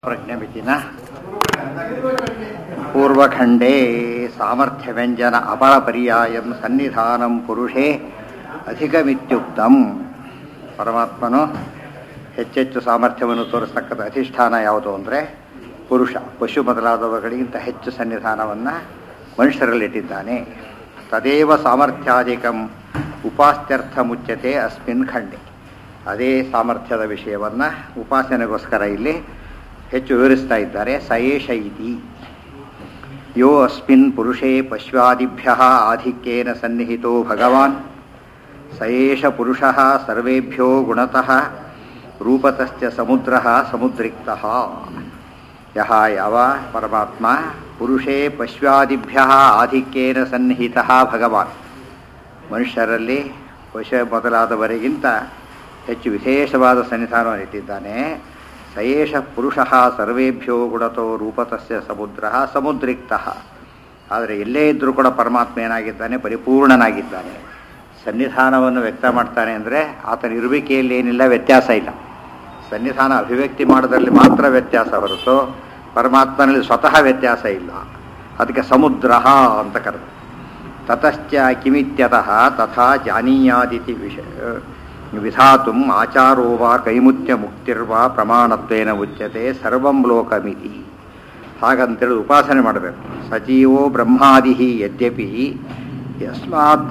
ಪ್ರಜ್ಞಮಿತಿನ ಪೂರ್ವಖಂಡೇ ಸಾಮರ್ಥ್ಯವ್ಯಂಜನ ಅಪರಪರ್ಯಾಯಂ ಸನ್ನಿಧಾನಂ ಪುರುಷೇ ಅಧಿಕಮಿತ್ಯುಕ್ತಂ ಪರಮಾತ್ಮನು ಹೆಚ್ಚೆಚ್ಚು ಸಾಮರ್ಥ್ಯವನ್ನು ತೋರಿಸ್ತಕ್ಕಂಥ ಅಧಿಷ್ಠಾನ ಯಾವುದು ಅಂದರೆ ಪುರುಷ ಪಶು ಮೊದಲಾದವುಗಳಿಗಿಂತ ಹೆಚ್ಚು ಸನ್ನಿಧಾನವನ್ನು ಮನುಷ್ಯರಲ್ಲಿಟ್ಟಿದ್ದಾನೆ ತದೇವ ಸಾಮರ್ಥ್ಯಾಧಿಕಂ ಉಪಾಸ್ತ್ಯರ್ಥ ಮುಚ್ಯತೆ ಅಸ್ಮಿನ್ ಖಂಡೆ ಅದೇ ಸಾಮರ್ಥ್ಯದ ವಿಷಯವನ್ನು ಉಪಾಸನೆಗೋಸ್ಕರ ಇಲ್ಲಿ ಹೆಚ್ಚು ವಿವರಿಸ್ತಾ ಇದ್ದಾರೆ ಸಯೇಷ ಇತಿ ಯೋ ಅಸ್ಮಿನ್ ಪುರುಷೇ ಪಶ್ವಾದಿಭ್ಯ ಆಧಿಕ್ಯೇನ ಸನ್ನಿಹಿತೋ ಭಗವಾನ್ ಸಯೇಷ ಪುರುಷ ಸರ್ವೇಭ್ಯೋ ಗುಣತಃ ರೂಪತಶ್ಚ ಸಮುದ್ರ ಸಮುದ್ರಿಕ್ತಃ ಯಹ ಯಾವ ಪರಮಾತ್ಮ ಪುರುಷೇ ಪಶ್ವಾದಿಭ್ಯ ಆಧಿಕ್ಯೇನ ಸನ್ನಿಹಿತ ಭಗವಾನ್ ಮನುಷ್ಯರಲ್ಲಿ ಪಶು ಮೊದಲಾದವರಿಗಿಂತ ಹೆಚ್ಚು ವಿಶೇಷವಾದ ಸನ್ನಿಧಾನವನ್ನು ಇಟ್ಟಿದ್ದಾನೆ ಸಯೇಷ ಪುರುಷ ಸರ್ವೇಭ್ಯೋ ಗುಣತೋ ರೂಪತಸ್ಯ ಸಮುದ್ರ ಸಮುದ್ರಿಕ್ತ ಆದರೆ ಎಲ್ಲೇ ಇದ್ದರೂ ಕೂಡ ಪರಮಾತ್ಮ ಏನಾಗಿದ್ದಾನೆ ಪರಿಪೂರ್ಣನಾಗಿದ್ದಾನೆ ಸನ್ನಿಧಾನವನ್ನು ವ್ಯಕ್ತ ಮಾಡ್ತಾನೆ ಅಂದರೆ ಆತನ ಇರುವಿಕೆಯಲ್ಲಿ ಏನಿಲ್ಲ ವ್ಯತ್ಯಾಸ ಇಲ್ಲ ಸನ್ನಿಧಾನ ಅಭಿವ್ಯಕ್ತಿ ಮಾಡೋದ್ರಲ್ಲಿ ಮಾತ್ರ ವ್ಯತ್ಯಾಸ ಹೊರತು ಪರಮಾತ್ಮನಲ್ಲಿ ಸ್ವತಃ ವ್ಯತ್ಯಾಸ ಇಲ್ಲ ಅದಕ್ಕೆ ಸಮುದ್ರ ಅಂತ ಕರೆದು ತತಶ್ಚ ಕಿಮಿತ್ಯತಃ ತಥಾ ಜಾನೀಯಾದಿತಿ ವಿಷಯ ವಿಧಾತು ಆಚಾರೋ ವಾ ಕೈಮುತ್ಯ ಮುಕ್ತಿರ್ವಾ ಪ್ರಮಾಣತ್ವೇನ ಉಚ್ಯತೆ ಸರ್ವಂ ಲೋಕಮಿತಿ ಹಾಗಂತೇಳಿ ಉಪಾಸನೆ ಮಾಡಬೇಕು ಸಜೀವೋ ಬ್ರಹ್ಮಾದಿ ಯದ್ಯಪಿ ಯಸ್ಮಾತ್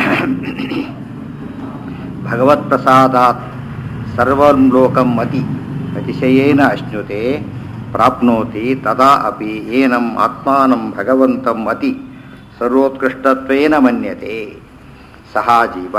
ಭಗವತ್ಪ್ರಸಾದಾತ್ ಸರ್ವಂ ಲೋಕಂ ಅತಿ ಅತಿಶಯೇನ ಅಶ್ನುತೆ ಪ್ರಾಪ್ನೋತಿ ತದಾ ಅಪಿ ಏನಂ ಆತ್ಮಾನಂ ಭಗವಂತಂ ಅತಿ ಸರ್ವೋತ್ಕೃಷ್ಟತ್ವೇನ ಮನ್ಯತೆ ಸಹ ಜೀವ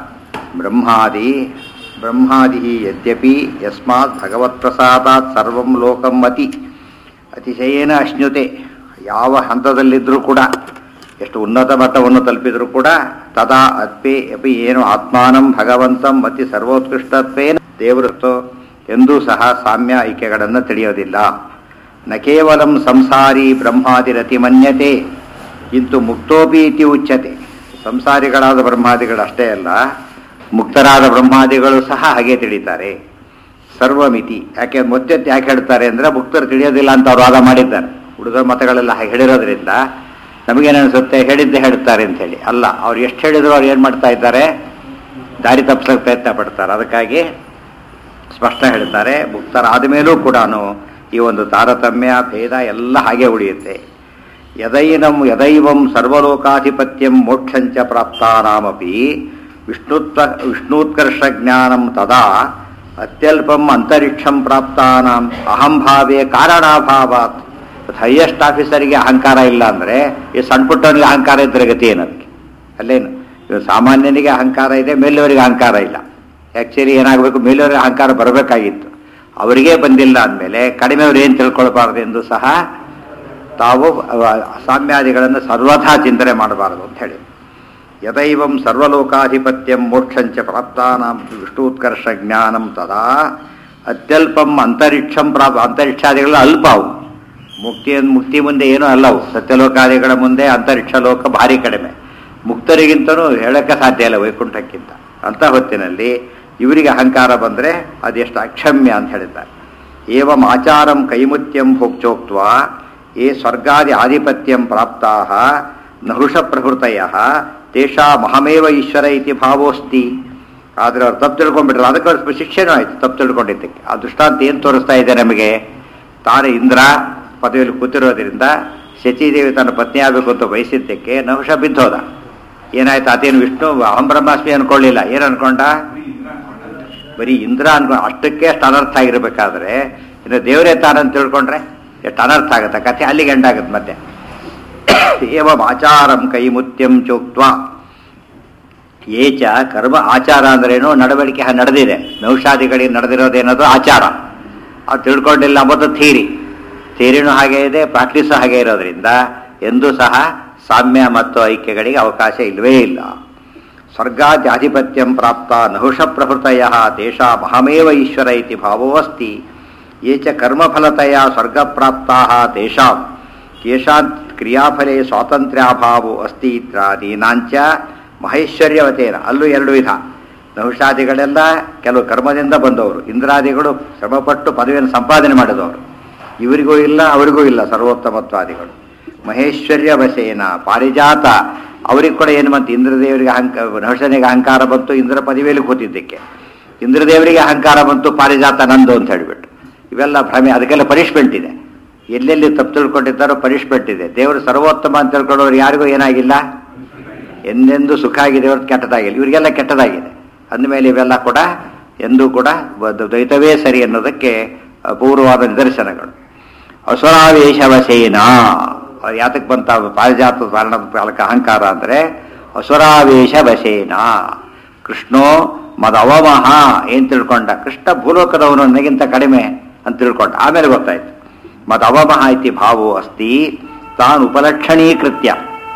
ಬ್ರಹ್ಮಾದಿ ಬ್ರಹ್ಮಾದಿ ಯದ್ಯಪಿ ಯಸ್ಮಾತ್ ಭಗವತ್ಪ್ರಸಾದಾತ್ ಸರ್ವಂ ಲೋಕಂ ಅತಿ ಅತಿಶಯೇನ ಅಶ್ನುತೆ ಯಾವ ಹಂತದಲ್ಲಿದ್ದರೂ ಕೂಡ ಎಷ್ಟು ಉನ್ನತ ಮಟ್ಟವನ್ನು ತಲುಪಿದರೂ ಕೂಡ ತದಾ ಅತ್ಪಿ ಅಪಿ ಏನು ಆತ್ಮಾನಂ ಭಗವಂತಂ ಅತಿ ಸರ್ವೋತ್ಕೃಷ್ಟತ್ವೇನ ದೇವರತ್ತು ಎಂದೂ ಸಹ ಸಾಮ್ಯ ಐಕ್ಯಗಳನ್ನು ತಿಳಿಯೋದಿಲ್ಲ ನ ಕೇವಲಂ ಸಂಸಾರಿ ಬ್ರಹ್ಮಾದಿರತಿ ಮನ್ಯತೆ ಇಂತು ಮುಕ್ತೋಪಿ ಇತಿ ಉಚ್ಯತೆ ಸಂಸಾರಿಗಳಾದ ಬ್ರಹ್ಮಾದಿಗಳಷ್ಟೇ ಅಲ್ಲ ಮುಕ್ತರಾದ ಬ್ರಹ್ಮಾದಿಗಳು ಸಹ ಹಾಗೆ ತಿಳಿತಾರೆ ಸರ್ವಮಿತಿ ಯಾಕೆ ಮತ್ತೆ ಯಾಕೆ ಹೇಳ್ತಾರೆ ಅಂದರೆ ಮುಕ್ತರು ತಿಳಿಯೋದಿಲ್ಲ ಅಂತ ಅವ್ರು ವಾದ ಮಾಡಿದ್ದಾರೆ ಹುಡುಗರ ಮತಗಳೆಲ್ಲ ಹಾಗೆ ಹೇಳಿರೋದ್ರಿಂದ ನಮಗೇನನ್ಸುತ್ತೆ ಹೇಳಿದ್ದೆ ಹೇಳ್ತಾರೆ ಅಂತ ಹೇಳಿ ಅಲ್ಲ ಅವ್ರು ಎಷ್ಟು ಹೇಳಿದ್ರು ಅವ್ರು ಏನು ಮಾಡ್ತಾ ಇದ್ದಾರೆ ದಾರಿ ತಪ್ಪಿಸೋಕೆ ಪ್ರಯತ್ನ ಪಡ್ತಾರೆ ಅದಕ್ಕಾಗಿ ಸ್ಪಷ್ಟ ಹೇಳ್ತಾರೆ ಮುಕ್ತರಾದ ಮೇಲೂ ಕೂಡ ಈ ಒಂದು ತಾರತಮ್ಯ ಭೇದ ಎಲ್ಲ ಹಾಗೆ ಉಳಿಯುತ್ತೆ ಯದೈನಂ ಯದೈವಂ ಸರ್ವಲೋಕಾಧಿಪತ್ಯಂ ಮೋಕ್ಷಂಚ ಪ್ರಾಪ್ತಾನಾಮಪಿ ವಿಷ್ಣುತ್ವ ವಿಷ್ಣುತ್ಕರ್ಷ ಜ್ಞಾನಂ ತದಾ ಅತ್ಯಲ್ಪಂ ಅಂತರಿಕ್ಷಂ ಪ್ರಾಪ್ತಾನಾಂ ಅಹಂಭಾವೇ ಕಾರಣಾಭಾವಾತ್ ಹೈಯೆಸ್ಟ್ ಆಫೀಸರಿಗೆ ಅಹಂಕಾರ ಇಲ್ಲ ಅಂದರೆ ಈ ಸಣ್ಣ ಪುಟ್ಟವನಿಗೆ ಅಹಂಕಾರ ಇದ್ದರೆ ಗತಿ ಏನದಕ್ಕೆ ಅಲ್ಲೇನು ಇವಾಗ ಸಾಮಾನ್ಯನಿಗೆ ಅಹಂಕಾರ ಇದೆ ಮೇಲವರಿಗೆ ಅಹಂಕಾರ ಇಲ್ಲ ಆ್ಯಕ್ಚುಲಿ ಏನಾಗಬೇಕು ಮೇಲವರಿಗೆ ಅಹಂಕಾರ ಬರಬೇಕಾಗಿತ್ತು ಅವರಿಗೇ ಬಂದಿಲ್ಲ ಅಂದಮೇಲೆ ಕಡಿಮೆಯವರು ಏನು ತಿಳ್ಕೊಳ್ಬಾರ್ದು ಎಂದು ಸಹ ತಾವು ಸಾಮ್ಯಾದಿಗಳನ್ನು ಸರ್ವಥಾ ಚಿಂತನೆ ಮಾಡಬಾರದು ಅಂತ ಹೇಳಿ ಯದೈವಂ ಸರ್ವಲೋಕಾಧಿಪತ್ಯಂ ಮೋಕ್ಷಂಚ ಪ್ರಾಪ್ತಾನಾಂ ವಿಷ್ಣುತ್ಕರ್ಷ ಜ್ಞಾನಂ ತದಾ ಅತ್ಯಲ್ಪಂ ಅಂತರಿಕ್ಷಂ ಪ್ರಾಪ್ ಅಂತರಿಕ್ಷಾದಿಗಳ ಅಲ್ಪ ಅವು ಮುಕ್ತಿ ಮುಕ್ತಿ ಮುಂದೆ ಏನೂ ಅಲ್ಲವು ಸತ್ಯಲೋಕಾದಿಗಳ ಮುಂದೆ ಅಂತರಿಕ್ಷ ಲೋಕ ಭಾರಿ ಕಡಿಮೆ ಮುಕ್ತರಿಗಿಂತನೂ ಹೇಳಕ್ಕೆ ಸಾಧ್ಯ ಇಲ್ಲ ವೈಕುಂಠಕ್ಕಿಂತ ಅಂತ ಹೊತ್ತಿನಲ್ಲಿ ಇವರಿಗೆ ಅಹಂಕಾರ ಬಂದರೆ ಅದೆಷ್ಟು ಅಕ್ಷಮ್ಯ ಅಂತ ಹೇಳಿದ್ದಾರೆ ಏವಂ ಆಚಾರಂ ಕೈಮುತ್ಯಂ ಭೋಕ್ಚೋಕ್ತ ಏ ಸ್ವರ್ಗಾದಿ ಆಧಿಪತ್ಯಂ ಪ್ರಾಪ್ತಾ ನಹುಷ ಪ್ರಭೃತಯ ತೇಷಾ ಮಹಮೇವ ಈಶ್ವರ ಇತಿ ಭಾವೋಸ್ತಿ ಆದರೆ ಅವ್ರು ತಪ್ಪು ತಿಳ್ಕೊಂಡ್ಬಿಟ್ರು ಅದಕ್ಕೆ ಅವ್ರ ಶಿಕ್ಷೆನೂ ಆಯಿತು ತಪ್ಪು ತಿಳ್ಕೊಂಡಿದ್ದಕ್ಕೆ ಆ ದೃಷ್ಟಾಂತ ಏನು ತೋರಿಸ್ತಾ ಇದೆ ನಮಗೆ ತಾನೇ ಇಂದ್ರ ಪದವಿಯಲ್ಲಿ ಕೂತಿರೋದ್ರಿಂದ ಶಚಿದೇವಿ ತನ್ನ ಪತ್ನಿ ಆಗಬೇಕು ಅಂತ ಬಯಸಿದ್ದಕ್ಕೆ ನಹುಷ ಬಿದ್ದೋದ ಏನಾಯ್ತು ಅದೇನು ವಿಷ್ಣು ಅಹಂ ಬ್ರಹ್ಮಾಸ್ಮಿ ಅನ್ಕೊಳ್ಳಿಲ್ಲ ಏನು ಅನ್ಕೊಂಡ ಬರೀ ಇಂದ್ರ ಅನ್ಕೊಂಡು ಅಷ್ಟಕ್ಕೆ ಅಷ್ಟು ಅನರ್ಥ ಆಗಿರ್ಬೇಕಾದ್ರೆ ಇನ್ನು ದೇವರೇ ತಾನಂತ ತಿಳ್ಕೊಂಡ್ರೆ ಎಷ್ಟು ಅನರ್ಥ ಆಗುತ್ತೆ ಕಥೆ ಅಲ್ಲಿಗೆ ಎಂಡಾಗುತ್ತೆ ಮತ್ತೆ ಏವಂ ಆಚಾರಂ ಕೈಮುತ್ಯಂ ಚೋಕ್ತ್ವ ಏಚ ಕರ್ಮ ಆಚಾರ ಅಂದ್ರೇನು ನಡವಳಿಕೆ ನಡೆದಿದೆ ನೌಷಾದಿಗಳಿಗೆ ನಡೆದಿರೋದೇನದು ಆಚಾರ ಅದು ತಿಳ್ಕೊಂಡಿಲ್ಲ ಮತ್ತು ಥೀರಿ ಥೀರಿನೂ ಹಾಗೆ ಇದೆ ಪ್ರಾಕ್ಟೀಸು ಹಾಗೆ ಇರೋದ್ರಿಂದ ಎಂದೂ ಸಹ ಸಾಮ್ಯ ಮತ್ತು ಐಕ್ಯಗಳಿಗೆ ಅವಕಾಶ ಇಲ್ಲವೇ ಇಲ್ಲ ಸ್ವರ್ಗಾದ್ಯಾಧಿಪತ್ಯಂ ಪ್ರಾಪ್ತ ನಹುಷ ಪ್ರಭೃತಯ ತೇಷಾ ಮಹಮೇವ ಈಶ್ವರ ಇತಿ ಭಾವೋ ಅಸ್ತಿ ಯೇ ಚ ಕರ್ಮಫಲತೆಯ ಸ್ವರ್ಗಪ್ರಾಪ್ತಾ ತೇಷಾಂ ಕೇಶಾಂತ್ ಕ್ರಿಯಾಫಲೆ ಸ್ವಾತಂತ್ರ್ಯಾಭಾವೋ ಅಸ್ತಿ ಇತ್ಯಾದೀನಾಂಚ ಮಹೇಶ್ವರ್ಯವತೇನ ಅಲ್ಲೂ ಎರಡು ವಿಧ ನಹುಷಾದಿಗಳೆಲ್ಲ ಕೆಲವು ಕರ್ಮದಿಂದ ಬಂದವರು ಇಂದ್ರಾದಿಗಳು ಶ್ರಮಪಟ್ಟು ಪದವಿಯನ್ನು ಸಂಪಾದನೆ ಮಾಡಿದವರು ಇವರಿಗೂ ಇಲ್ಲ ಅವರಿಗೂ ಇಲ್ಲ ಸರ್ವೋತ್ತಮತ್ವಾದಿಗಳು ಮಹೇಶ್ವರ್ಯ ವಶೇನ ಪಾರಿಜಾತ ಅವ್ರಿಗೆ ಕೂಡ ಏನು ಬಂತು ಇಂದ್ರದೇವರಿಗೆ ಅಹಂಕ ನಹುಷನಿಗೆ ಅಹಂಕಾರ ಬಂತು ಇಂದ್ರ ಪದವಿಯಲ್ಲಿ ಕೂತಿದ್ದಕ್ಕೆ ಇಂದ್ರದೇವರಿಗೆ ಅಹಂಕಾರ ಬಂತು ಪಾರಿಜಾತ ನಂದು ಅಂತ ಹೇಳಿಬಿಟ್ಟು ಇವೆಲ್ಲ ಭ್ರಮೆ ಅದಕ್ಕೆಲ್ಲ ಪನಿಷ್ಮೆಂಟ್ ಇದೆ ಎಲ್ಲೆಲ್ಲಿ ತಪ್ಪು ತಿಳ್ಕೊಂಡಿದ್ದಾರೋ ಪನಿಷ್ಮೆಂಟ್ ಇದೆ ದೇವರು ಸರ್ವೋತ್ತಮ ಅಂತ ತಿಳ್ಕೊಂಡವ್ರು ಯಾರಿಗೂ ಏನಾಗಿಲ್ಲ ಎಂದೆಂದೂ ಸುಖ ಆಗಿದೆ ಹೊರತು ಕೆಟ್ಟದಾಗಿಲ್ಲ ಇವರಿಗೆಲ್ಲ ಕೆಟ್ಟದಾಗಿದೆ ಅಂದಮೇಲೆ ಇವೆಲ್ಲ ಕೂಡ ಎಂದೂ ಕೂಡ ಬ- ದ್ವೈತವೇ ಸರಿ ಅನ್ನೋದಕ್ಕೆ ಅಪೂರ್ವವಾದ ನಿದರ್ಶನಗಳು ಅಸುರಾವೇಶವಸೇನ ಅದು ಯಾತಕ್ಕೆ ಬಂತ ಪಾರಿಜಾತ ಕಾರಣದ ಪಾಲಕ ಅಹಂಕಾರ ಅಂದರೆ ಅಸುರಾವೇಶ ವಶೇನ ಕೃಷ್ಣೋ ಮದವಮಹ ಏನ್ ತಿಳ್ಕೊಂಡ ಕೃಷ್ಣ ಭೂಲೋಕದವನು ನನಗಿಂತ ಕಡಿಮೆ ಅಂತ ತಿಳ್ಕೊಂಡ ಆಮೇಲೆ ಗೊತ್ತಾಯ್ತು ಮದವಮಹ ಇತಿ ಭಾವೋ ಅಸ್ತಿ ತಾನು ಉಪಲಕ್ಷಣೀಕೃತ್ಯ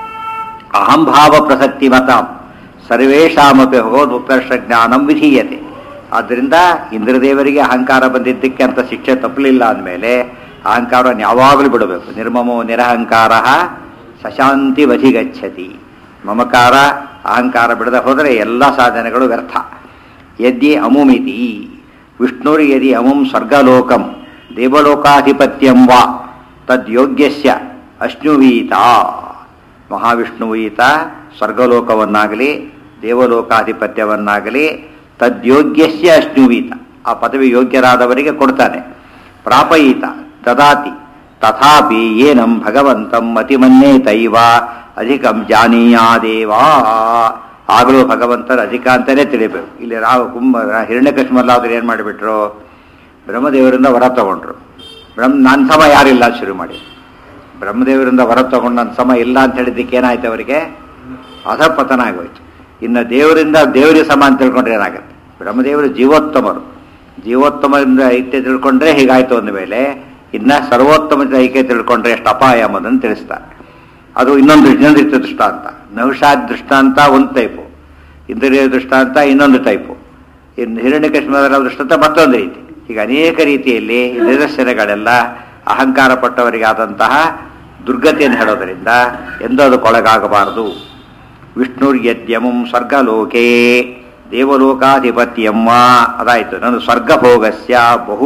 ಅಹಂಭಾವ ಪ್ರಸಕ್ತಿ ಮತ ಸರ್ವೇಷಾಮಪಿ ಭಗವದುತ್ಕರ್ಷ ಜ್ಞಾನಂ ವಿಧೀಯತೆ ಆದ್ದರಿಂದ ಇಂದ್ರದೇವರಿಗೆ ಅಹಂಕಾರ ಬಂದಿದ್ದಕ್ಕೆ ಅಂತ ಶಿಕ್ಷೆ ತಪ್ಪಲಿಲ್ಲ ಅಂದಮೇಲೆ ಅಹಂಕಾರವನ್ನು ಯಾವಾಗಲೂ ಬಿಡಬೇಕು ನಿರ್ಮಮೋ ನಿರಹಂಕಾರ ಸಶಾಂತಿ ವಧಿಗಚ್ಚತಿ ಮಮಕಾರ ಅಹಂಕಾರ ಬಿಡದೆ ಹೋದರೆ ಎಲ್ಲ ಸಾಧನೆಗಳು ವ್ಯರ್ಥ ಯದ್ಯ ಅಮುಮಿತಿ ವಿಷ್ಣುರ್ ಯದಿ ಅಮುಂ ಸ್ವರ್ಗಲೋಕಂ ದೇವಲೋಕಾಧಿಪತ್ಯಂ ವಾ ತದ್ಯೋಗ್ಯಸ್ಯ ಅಶ್ನುವೀತ ಮಹಾವಿಷ್ಣುವು ಈತ ಸ್ವರ್ಗಲೋಕವನ್ನಾಗಲಿ ದೇವಲೋಕಾಧಿಪತ್ಯವನ್ನಾಗಲಿ ತದ್ಯೋಗ್ಯಸ್ಯ ಅಶ್ನುವೀತ ಆ ಪದವಿ ಯೋಗ್ಯರಾದವರಿಗೆ ಕೊಡ್ತಾನೆ ಪ್ರಾಪಯೀತ ದದಾತಿ ತಥಾಪಿ ಏನಂ ಭಗವಂತಂ ಅತಿಮನ್ಯೇತೈವ ಅಧಿಕಂ ಜಾನೀಯಾದೇವಾ ಆಗಲೂ ಭಗವಂತನ ಅಧಿಕ ಅಂತಲೇ ತಿಳಿಬೇಕು ಇಲ್ಲಿ ರಾವ್ ಕುಂಭ ಹಿರಣ್ಯಕಶ್ಮಲ್ಲಾದ್ರು ಏನು ಮಾಡಿಬಿಟ್ರು ಬ್ರಹ್ಮದೇವರಿಂದ ವರ ತಗೊಂಡ್ರು ಬ್ರಹ್ಮ ನನ್ನ ಸಮ ಯಾರಿಲ್ಲ ಅಂತ ಶುರು ಮಾಡಿ ಬ್ರಹ್ಮದೇವರಿಂದ ವರ ತಗೊಂಡು ನನ್ನ ಸಮ ಇಲ್ಲ ಅಂತ ಹೇಳಿದ್ದಕ್ಕೆ ಏನಾಯ್ತು ಅವರಿಗೆ ಅಧಪತನ ಆಗೋಯ್ತು ಇನ್ನು ದೇವರಿಂದ ದೇವರಿಗೆ ಸಮ ಅಂತ ತಿಳ್ಕೊಂಡ್ರೆ ಏನಾಗುತ್ತೆ ಬ್ರಹ್ಮದೇವರು ಜೀವೋತ್ತಮರು ಜೀವೋತ್ತಮದಿಂದ ಐಕ್ಯ ತಿಳ್ಕೊಂಡ್ರೆ ಹೀಗಾಯ್ತು ಅಂದ ಮೇಲೆ ಇನ್ನ ಸರ್ವೋತ್ತಮದ ಐಕ್ಯ ತಿಳ್ಕೊಂಡ್ರೆ ಎಷ್ಟು ಅಪಾಯ ಎಂಬುದನ್ನು ತಿಳಿಸ್ತಾರೆ ಅದು ಇನ್ನೊಂದು ಇನ್ನೊಂದು ರೀತಿಯ ದೃಷ್ಟಾಂತ ನಹುಷಾದ್ ದೃಷ್ಟಾಂತ ಒಂದು ಟೈಪು ಇಂದ್ರಿಯ ದೃಷ್ಟಾಂತ ಇನ್ನೊಂದು ಟೈಪು ಇನ್ನು ಹಿರಣ್ಯಕಶ್ಮೀರ ದೃಷ್ಟಾಂತ ಮತ್ತೊಂದು ರೀತಿ ಈಗ ಅನೇಕ ರೀತಿಯಲ್ಲಿ ಈ ನಿದರ್ಶನಗಳೆಲ್ಲ ಅಹಂಕಾರ ಪಟ್ಟವರಿಗಾದಂತಹ ದುರ್ಗತಿಯನ್ನು ಹೇಳೋದರಿಂದ ಎಂದೂ ಅದಕ್ಕೊಳಗಾಗಬಾರದು ವಿಷ್ಣುರ್ಯದ್ಯಮಂ ಸ್ವರ್ಗಲೋಕೆ ದೇವಲೋಕಾಧಿಪತ್ಯಮ್ಮ ಅದಾಯಿತು ನಾನು ಸ್ವರ್ಗಭೋಗಸ್ಯ ಬಹು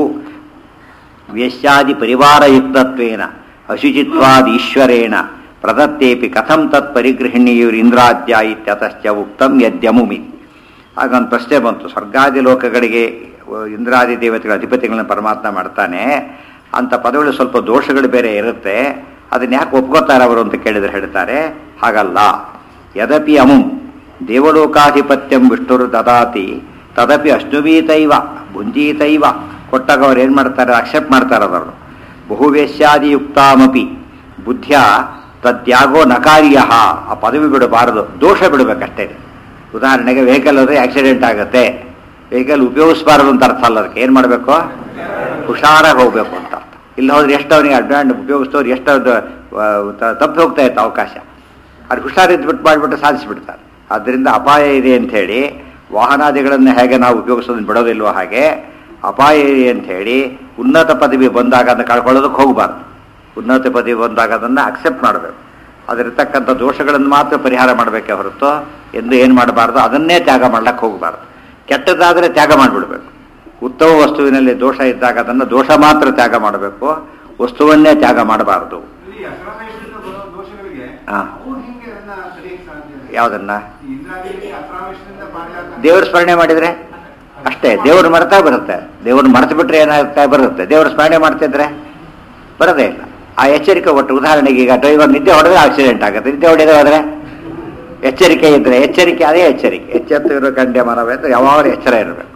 ವ್ಯಸ್ಯಾದಿ ಪರಿವಾರಯುಕ್ತತ್ವೇನ ಅಶುಚಿತ್ವಾದಿ ಈಶ್ವರೇಣ ಪ್ರದತ್ತೇಪಿ ಕಥಂ ತತ್ ಪರಿಗೃಹಿಣಿಯುರಿಂದ್ರಾದ್ಯ ಇತ್ಯತಶ್ಚ ಉಕ್ತಂ ಯದ್ಯಮುಮಿ ಆಗ ಒಂದು ಪ್ರಶ್ನೆ ಬಂತು ಸ್ವರ್ಗಾದಿ ಲೋಕಗಳಿಗೆ ಅಹ್, ಇಂದ್ರಾದಿ ದೇವತೆಗಳ ಅಧಿಪತಿಗಳನ್ನ ಪರಮಾತ್ಮ ಮಾಡ್ತಾನೆ ಅಂತ ಪದಗಳು ಸ್ವಲ್ಪ ದೋಷಗಳು ಬೇರೆ ಇರುತ್ತೆ ಅದನ್ನ ಯಾಕೆ ಒಪ್ಕೋತಾರೆ ಅವರು ಅಂತ ಕೇಳಿದ್ರೆ ಹೇಳ್ತಾರೆ ಹಾಗಲ್ಲ ಯದಪಿ ಅಮುಂ ದೇವಲೋಕಾಧಿಪತ್ಯಂ ವಿಷ್ಣುರು ದದಾತಿ ತದಪಿ ಅಶ್ನುವೀತೈವ ಭುಂಜೀತೈವ ಕೊಟ್ಟಾಗ ಅವ್ರು ಏನು ಮಾಡ್ತಾರೆ ಅಕ್ಸೆಪ್ಟ್ ಮಾಡ್ತಾರೆ ಅದನ್ನು ಬಹುವೇಶ್ಯಾದಿಯುಕ್ತಾಮಪಿ ಬುದ್ಧಿಯ ತದ್ಯಾಗೋ ನಕಾರ್ಯ ಆ ಪದವಿ ಬಿಡಬಾರದು ದೋಷ ಬಿಡಬೇಕಷ್ಟೇ ಉದಾಹರಣೆಗೆ ವೆಹಿಕಲ್ ಹೋದ್ರೆ ಆಕ್ಸಿಡೆಂಟ್ ಆಗುತ್ತೆ ವೆಹಿಕಲ್ ಉಪಯೋಗಿಸಬಾರದು ಅಂತ ಅರ್ಥ ಅಲ್ಲ ಅದಕ್ಕೆ ಏನು ಮಾಡಬೇಕು ಹುಷಾರಾಗಿ ಹೋಗ್ಬೇಕು ಅಂತ ಅರ್ಥ ಇಲ್ಲಿ ಹೋದ್ರೆ ಎಷ್ಟು ಅವನಿಗೆ ಅಡ್ವಾಂಟ್ ಉಪಯೋಗಿಸ್ತವ್ರು ಎಷ್ಟು ಅದು, ಆ, ತ- ತಪ್ಪಿ ಹೋಗ್ತಾ ಇತ್ತು ಅವಕಾಶ ಅದು ಹುಷಾರಿದ್ದು ಬಿಟ್ಟು ಮಾಡಿಬಿಟ್ಟು ಸಾಧಿಸಿಬಿಡ್ತಾರೆ ಆದ್ದರಿಂದ ಅಪಾಯ ಇದೆ ಅಂತ ಹೇಳಿ ವಾಹನಾದಿಗಳನ್ನು ಹೇಗೆ ನಾವು ಉಪಯೋಗಿಸೋದನ್ನು ಬಿಡೋದಿಲ್ವೋ ಹಾಗೆ ಅಪಾಯ ಇದೆ ಅಂತ ಹೇಳಿ ಉನ್ನತ ಪದವಿ ಬಂದಾಗ ಅದನ್ನು ಕಳ್ಕೊಳ್ಳೋದಕ್ಕೆ ಹೋಗಬಾರ್ದು ಉನ್ನತ ಪದವಿ ಬಂದಾಗ ಅದನ್ನು ಅಕ್ಸೆಪ್ಟ್ ಮಾಡಬೇಕು ಅದರಿರ್ತಕ್ಕಂಥ ದೋಷಗಳನ್ನು ಮಾತ್ರ ಪರಿಹಾರ ಮಾಡಬೇಕೇ ಹೊರತು ಎಂದು ಏನು ಮಾಡಬಾರ್ದು ಅದನ್ನೇ ತ್ಯಾಗ ಮಾಡ್ಲಿಕ್ಕೆ ಹೋಗಬಾರ್ದು ಕೆಟ್ಟದಾದರೆ ತ್ಯಾಗ ಮಾಡಿಬಿಡ್ಬೇಕು ಉತ್ತಮ ವಸ್ತುವಿನಲ್ಲಿ ದೋಷ ಇದ್ದಾಗ ಅದನ್ನು ದೋಷ ಮಾತ್ರ ತ್ಯಾಗ ಮಾಡಬೇಕು ವಸ್ತುವನ್ನೇ ತ್ಯಾಗ ಮಾಡಬಾರ್ದು ಇಲ್ಲಿ ಅಸರಾವೇಶದಿಂದ ಬರೋ ದೋಷಗಳಿಗೆ ಹಾ. ಅವ್ರು ಹಿಂಗೆ ಅದನ್ನ ತಡೆಯಕ್ಕೆ ಸಾಧ್ಯ ಇದೆ? ಯಾವುದನ್ನ ಈ ಇಂದ್ರಾದಿಗಳಿಗೆ ಅಸರಾವೇಶದಿಂದ ಪಾರಿಜಾತ ದೇವ್ರ ಸ್ಮರಣೆ ಮಾಡಿದ್ರೆ ಅಷ್ಟೇ ದೇವ್ರು ಮರ್ತಾ ಬರುತ್ತೆ ದೇವ್ರನ್ನ ಮರೆತು ಬಿಟ್ರೆ ಏನಾಗ್ತಾ ಬರುತ್ತೆ ದೇವ್ರ ಸ್ಮರಣೆ ಮಾಡ್ತಿದ್ರೆ ಬರೋದೇ ಇಲ್ಲ ಆ ಎಚ್ಚರಿಕೆ ಒಟ್ಟು ಉದಾಹರಣೆಗೆ ಈಗ ಡ್ರೈವರ್ ನಿದ್ದೆ ಹೊಡೆದ್ರೆ ಆಕ್ಸಿಡೆಂಟ್ ಆಗುತ್ತೆ ನಿದ್ದೆ ಹೊಡೆದ್ರೆ ಹೋದ್ರೆ ಎಚ್ಚರಿಕೆ ಇದ್ರೆ ಎಚ್ಚರಿಕೆ ಅದೇ ಎಚ್ಚರಿಕೆ ಎಚ್ಚೆತ್ತು ಇರೋ ಕಂಡ್ಯ ಮರವೇ ಅಂತ ಯಾವಾಗಲೂ ಎಚ್ಚರ ಇರಬೇಕು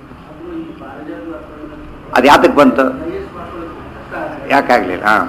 ಅದು ಯಾತಕ್ಕೆ ಬಂತು ಯಾಕಾಗ್ಲಿಲ್ಲ ಹಾ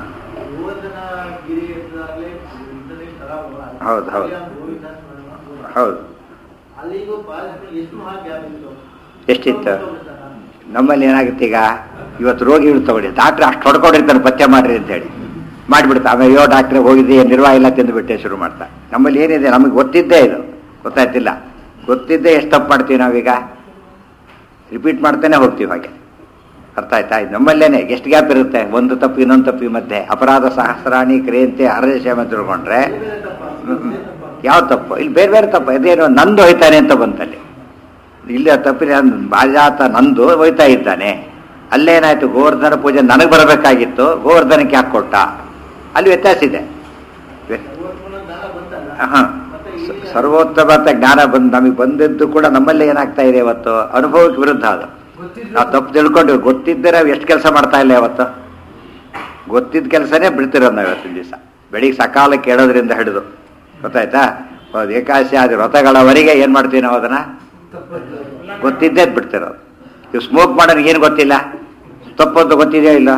ಹೌದು, ಹೌದು. ಹೌದು ಅಲ್ಲಿಗೂ ಬಾಲಕರಿಗೆ ಎಷ್ಟು ಮಹಾ ಗ್ಯಾಪ್ ಇತ್ತು ಎಷ್ಟಿತ್ತು ನಮ್ಮಲ್ಲಿ ಏನಾಗುತ್ತೆ ಈಗ ಇವತ್ತು ರೋಗಿಗಳು ತಗೊಳ್ಳಿ ಡಾಕ್ಟ್ರ್ ಅಷ್ಟು ಹೊಡ್ಕೊಂಡಿರ್ತಾನೆ ಪಥ್ಯ ಮಾಡ್ರಿ ಅಂತ ಹೇಳಿ ಮಾಡಿಬಿಡ್ತಾ ಆಮೇಲೆ ಅಯ್ಯೋ ಡಾಕ್ಟ್ರೆ ಹೋಗಿದ್ದೆ ನಿರ್ವಾಹ ಇಲ್ಲ ತಿಂದುಬಿಟ್ಟೆ ಶುರು ಮಾಡ್ತಾ ನಮ್ಮಲ್ಲಿ ಏನಿದೆ ನಮಗೆ ಗೊತ್ತಿದ್ದೇ ಇದು ಗೊತ್ತಾಯ್ತಿಲ್ಲ ಗೊತ್ತಿದ್ದೇ ಎಷ್ಟು ತಪ್ಪು ಮಾಡ್ತೀವಿ ನಾವೀಗ ರಿಪೀಟ್ ಮಾಡ್ತಾನೆ ಹೋಗ್ತೀವಿ ಹಾಗೆ ಅರ್ಥ ಆಯ್ತಾ ಇದು ನಮ್ಮಲ್ಲೇನೆ ಎಷ್ಟು ಗ್ಯಾಪ್ ಇರುತ್ತೆ ಒಂದು ತಪ್ಪು ಇನ್ನೊಂದು ತಪ್ಪಿ ಮಧ್ಯೆ ಅಪರಾಧ ಸಹಸ್ರಾಣಿ ಕ್ರಿಯಂತೆ ಹರದೇಶ ತಿಳ್ಕೊಂಡ್ರೆ ಯಾವ ತಪ್ಪು ಇಲ್ಲಿ ಬೇರೆ ಬೇರೆ ತಪ್ಪು ಇದೇನು ನಂದು ಹೋಯ್ತಾನೆ ಅಂತ ಬಂತಲ್ಲಿ ಇಲ್ಲಿ ತಪ್ಪಿನ ಬಾಜಾತ ನಂದು ಹೋಯ್ತಾ ಇದ್ದಾನೆ ಅಲ್ಲೇನಾಯ್ತು ಗೋವರ್ಧನ ಪೂಜೆ ನನಗೆ ಬರಬೇಕಾಗಿತ್ತು ಗೋವರ್ಧನಕ್ಕೆ ಯಾಕೆ ಕೊಟ್ಟ ಅಲ್ಲಿ ವ್ಯತ್ಯಾಸ ಇದೆ ವ್ಯ- ಸರ್ವೋತ್ತಮನ ಜ್ಞಾನ ಬಂತಲ್ಲ ಹಾ. ಮತ್ತೆ ಸ- ಇಲ್ಲಿ ಸರ್ವೋತ್ತಮತ ಜ್ಞಾನ ಬಂದು ನಮಗೆ ಬಂದಿದ್ದು ಕೂಡ ನಮ್ಮಲ್ಲಿ ಏನಾಗ್ತಾ ಇದೆ ಇವತ್ತು ಅನುಭವಕ್ಕೆ ವಿರುದ್ಧ ಅದು ನಾವು ತಪ್ಪು ತಿಳ್ಕೊಂಡು ಗೊತ್ತಿದ್ದರೆ ನಾವು ಎಷ್ಟು ಕೆಲಸ ಮಾಡ್ತಾ ಇಲ್ಲ ಇವತ್ತು ಗೊತ್ತಿದ್ದ ಕೆಲಸನೇ ಬಿಡ್ತಿರೋದು ನಾವು ಇವತ್ತಿನ ದಿವಸ ಬೆಳಿಗ್ಗೆ ಸಕಾಲಕ್ಕೆ ಕೇಳೋದ್ರಿಂದ ಹಿಡಿದು ಗೊತ್ತಾಯ್ತಾ ಹೌದು, ಏಕಾದಶಿ ಆದ ವ್ರತಗಳವರೆಗೆ ಏನು ಮಾಡ್ತೀವಿ ನಾವು ಅದನ್ನ ಗೊತ್ತಿದ್ದೇ ಬಿಡ್ತಿರೋದು ಇವು ಸ್ಮೋಕ್ ಮಾಡೋನಿಗೆ ಏನು ಗೊತ್ತಿಲ್ಲ ತಪ್ಪಂತ ಗೊತ್ತಿದೆಯೋ ಇಲ್ಲ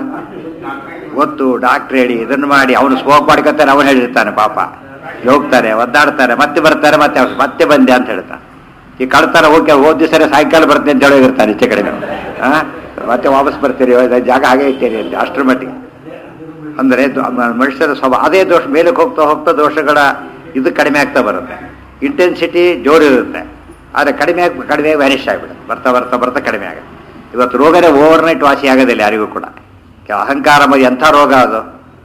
ಗೊತ್ತು ಡಾಕ್ಟ್ರ್ ಹೇಳಿ ಇದನ್ನು ಮಾಡಿ ಅವನು ಸ್ಮೋಕ್ ಮಾಡ್ಕೊತಾನೆ ಅವನು ಹೇಳಿರ್ತಾನೆ ಪಾಪ ಹೋಗ್ತಾರೆ ಒದ್ದಾಡ್ತಾರೆ ಮತ್ತೆ ಬರ್ತಾರೆ ಮತ್ತೆ ಅವ್ರು ಮತ್ತೆ ಬಂದೆ ಅಂತ ಹೇಳ್ತಾನೆ ಈ ಕಳ್ತಾರ ಓಕೆ ಹೋದ್ ದಿವಸ ಸಾಯಂಕಾಲ ಬರ್ತೀನಿ ಅಂತ ಹೇಳಿರ್ತಾನೆ ಈಚೆ ಕಡೆ ಆ ಮತ್ತೆ ವಾಪಸ್ ಬರ್ತೀರಿ ಇವಾಗ ಜಾಗ ಹಾಗೆ ಇರ್ತೀರಿ ಅಂತ ಅಷ್ಟರ ಮಟ್ಟಿಗೆ ಅಂದರೆ ದ- ಮ- ಮನುಷ್ಯರ ಸ್ವಭಾವ ಅದೇ ದೋಷ ಮೇಲಕ್ಕೆ ಹೋಗ್ತಾ ಹೋಗ್ತಾ ದೋಷಗಳ ಇದು ಕಡಿಮೆ ಆಗ್ತಾ ಬರುತ್ತೆ ಇಂಟೆನ್ಸಿಟಿ ಜೋರಿರುತ್ತೆ ಆದರೆ ಕಡಿಮೆ ಆಗಿ ಕಡಿಮೆ ವ್ಯಾನಿಷ್ ಆಗಿಬಿಡುತ್ತೆ ಬರ್ತಾ ಬರ್ತಾ ಬರ್ತಾ ಕಡಿಮೆ ಆಗುತ್ತೆ ಇವತ್ತು ರೋಗನೇ ಓವರ್ ನೈಟ್ ವಾಸಿ ಆಗೋದಿಲ್ಲ ಯಾರಿಗೂ ಕೂಡ ಕೆ- ಅಹಂಕಾರ ಮ- ಎಂಥ ರೋಗ ಅದು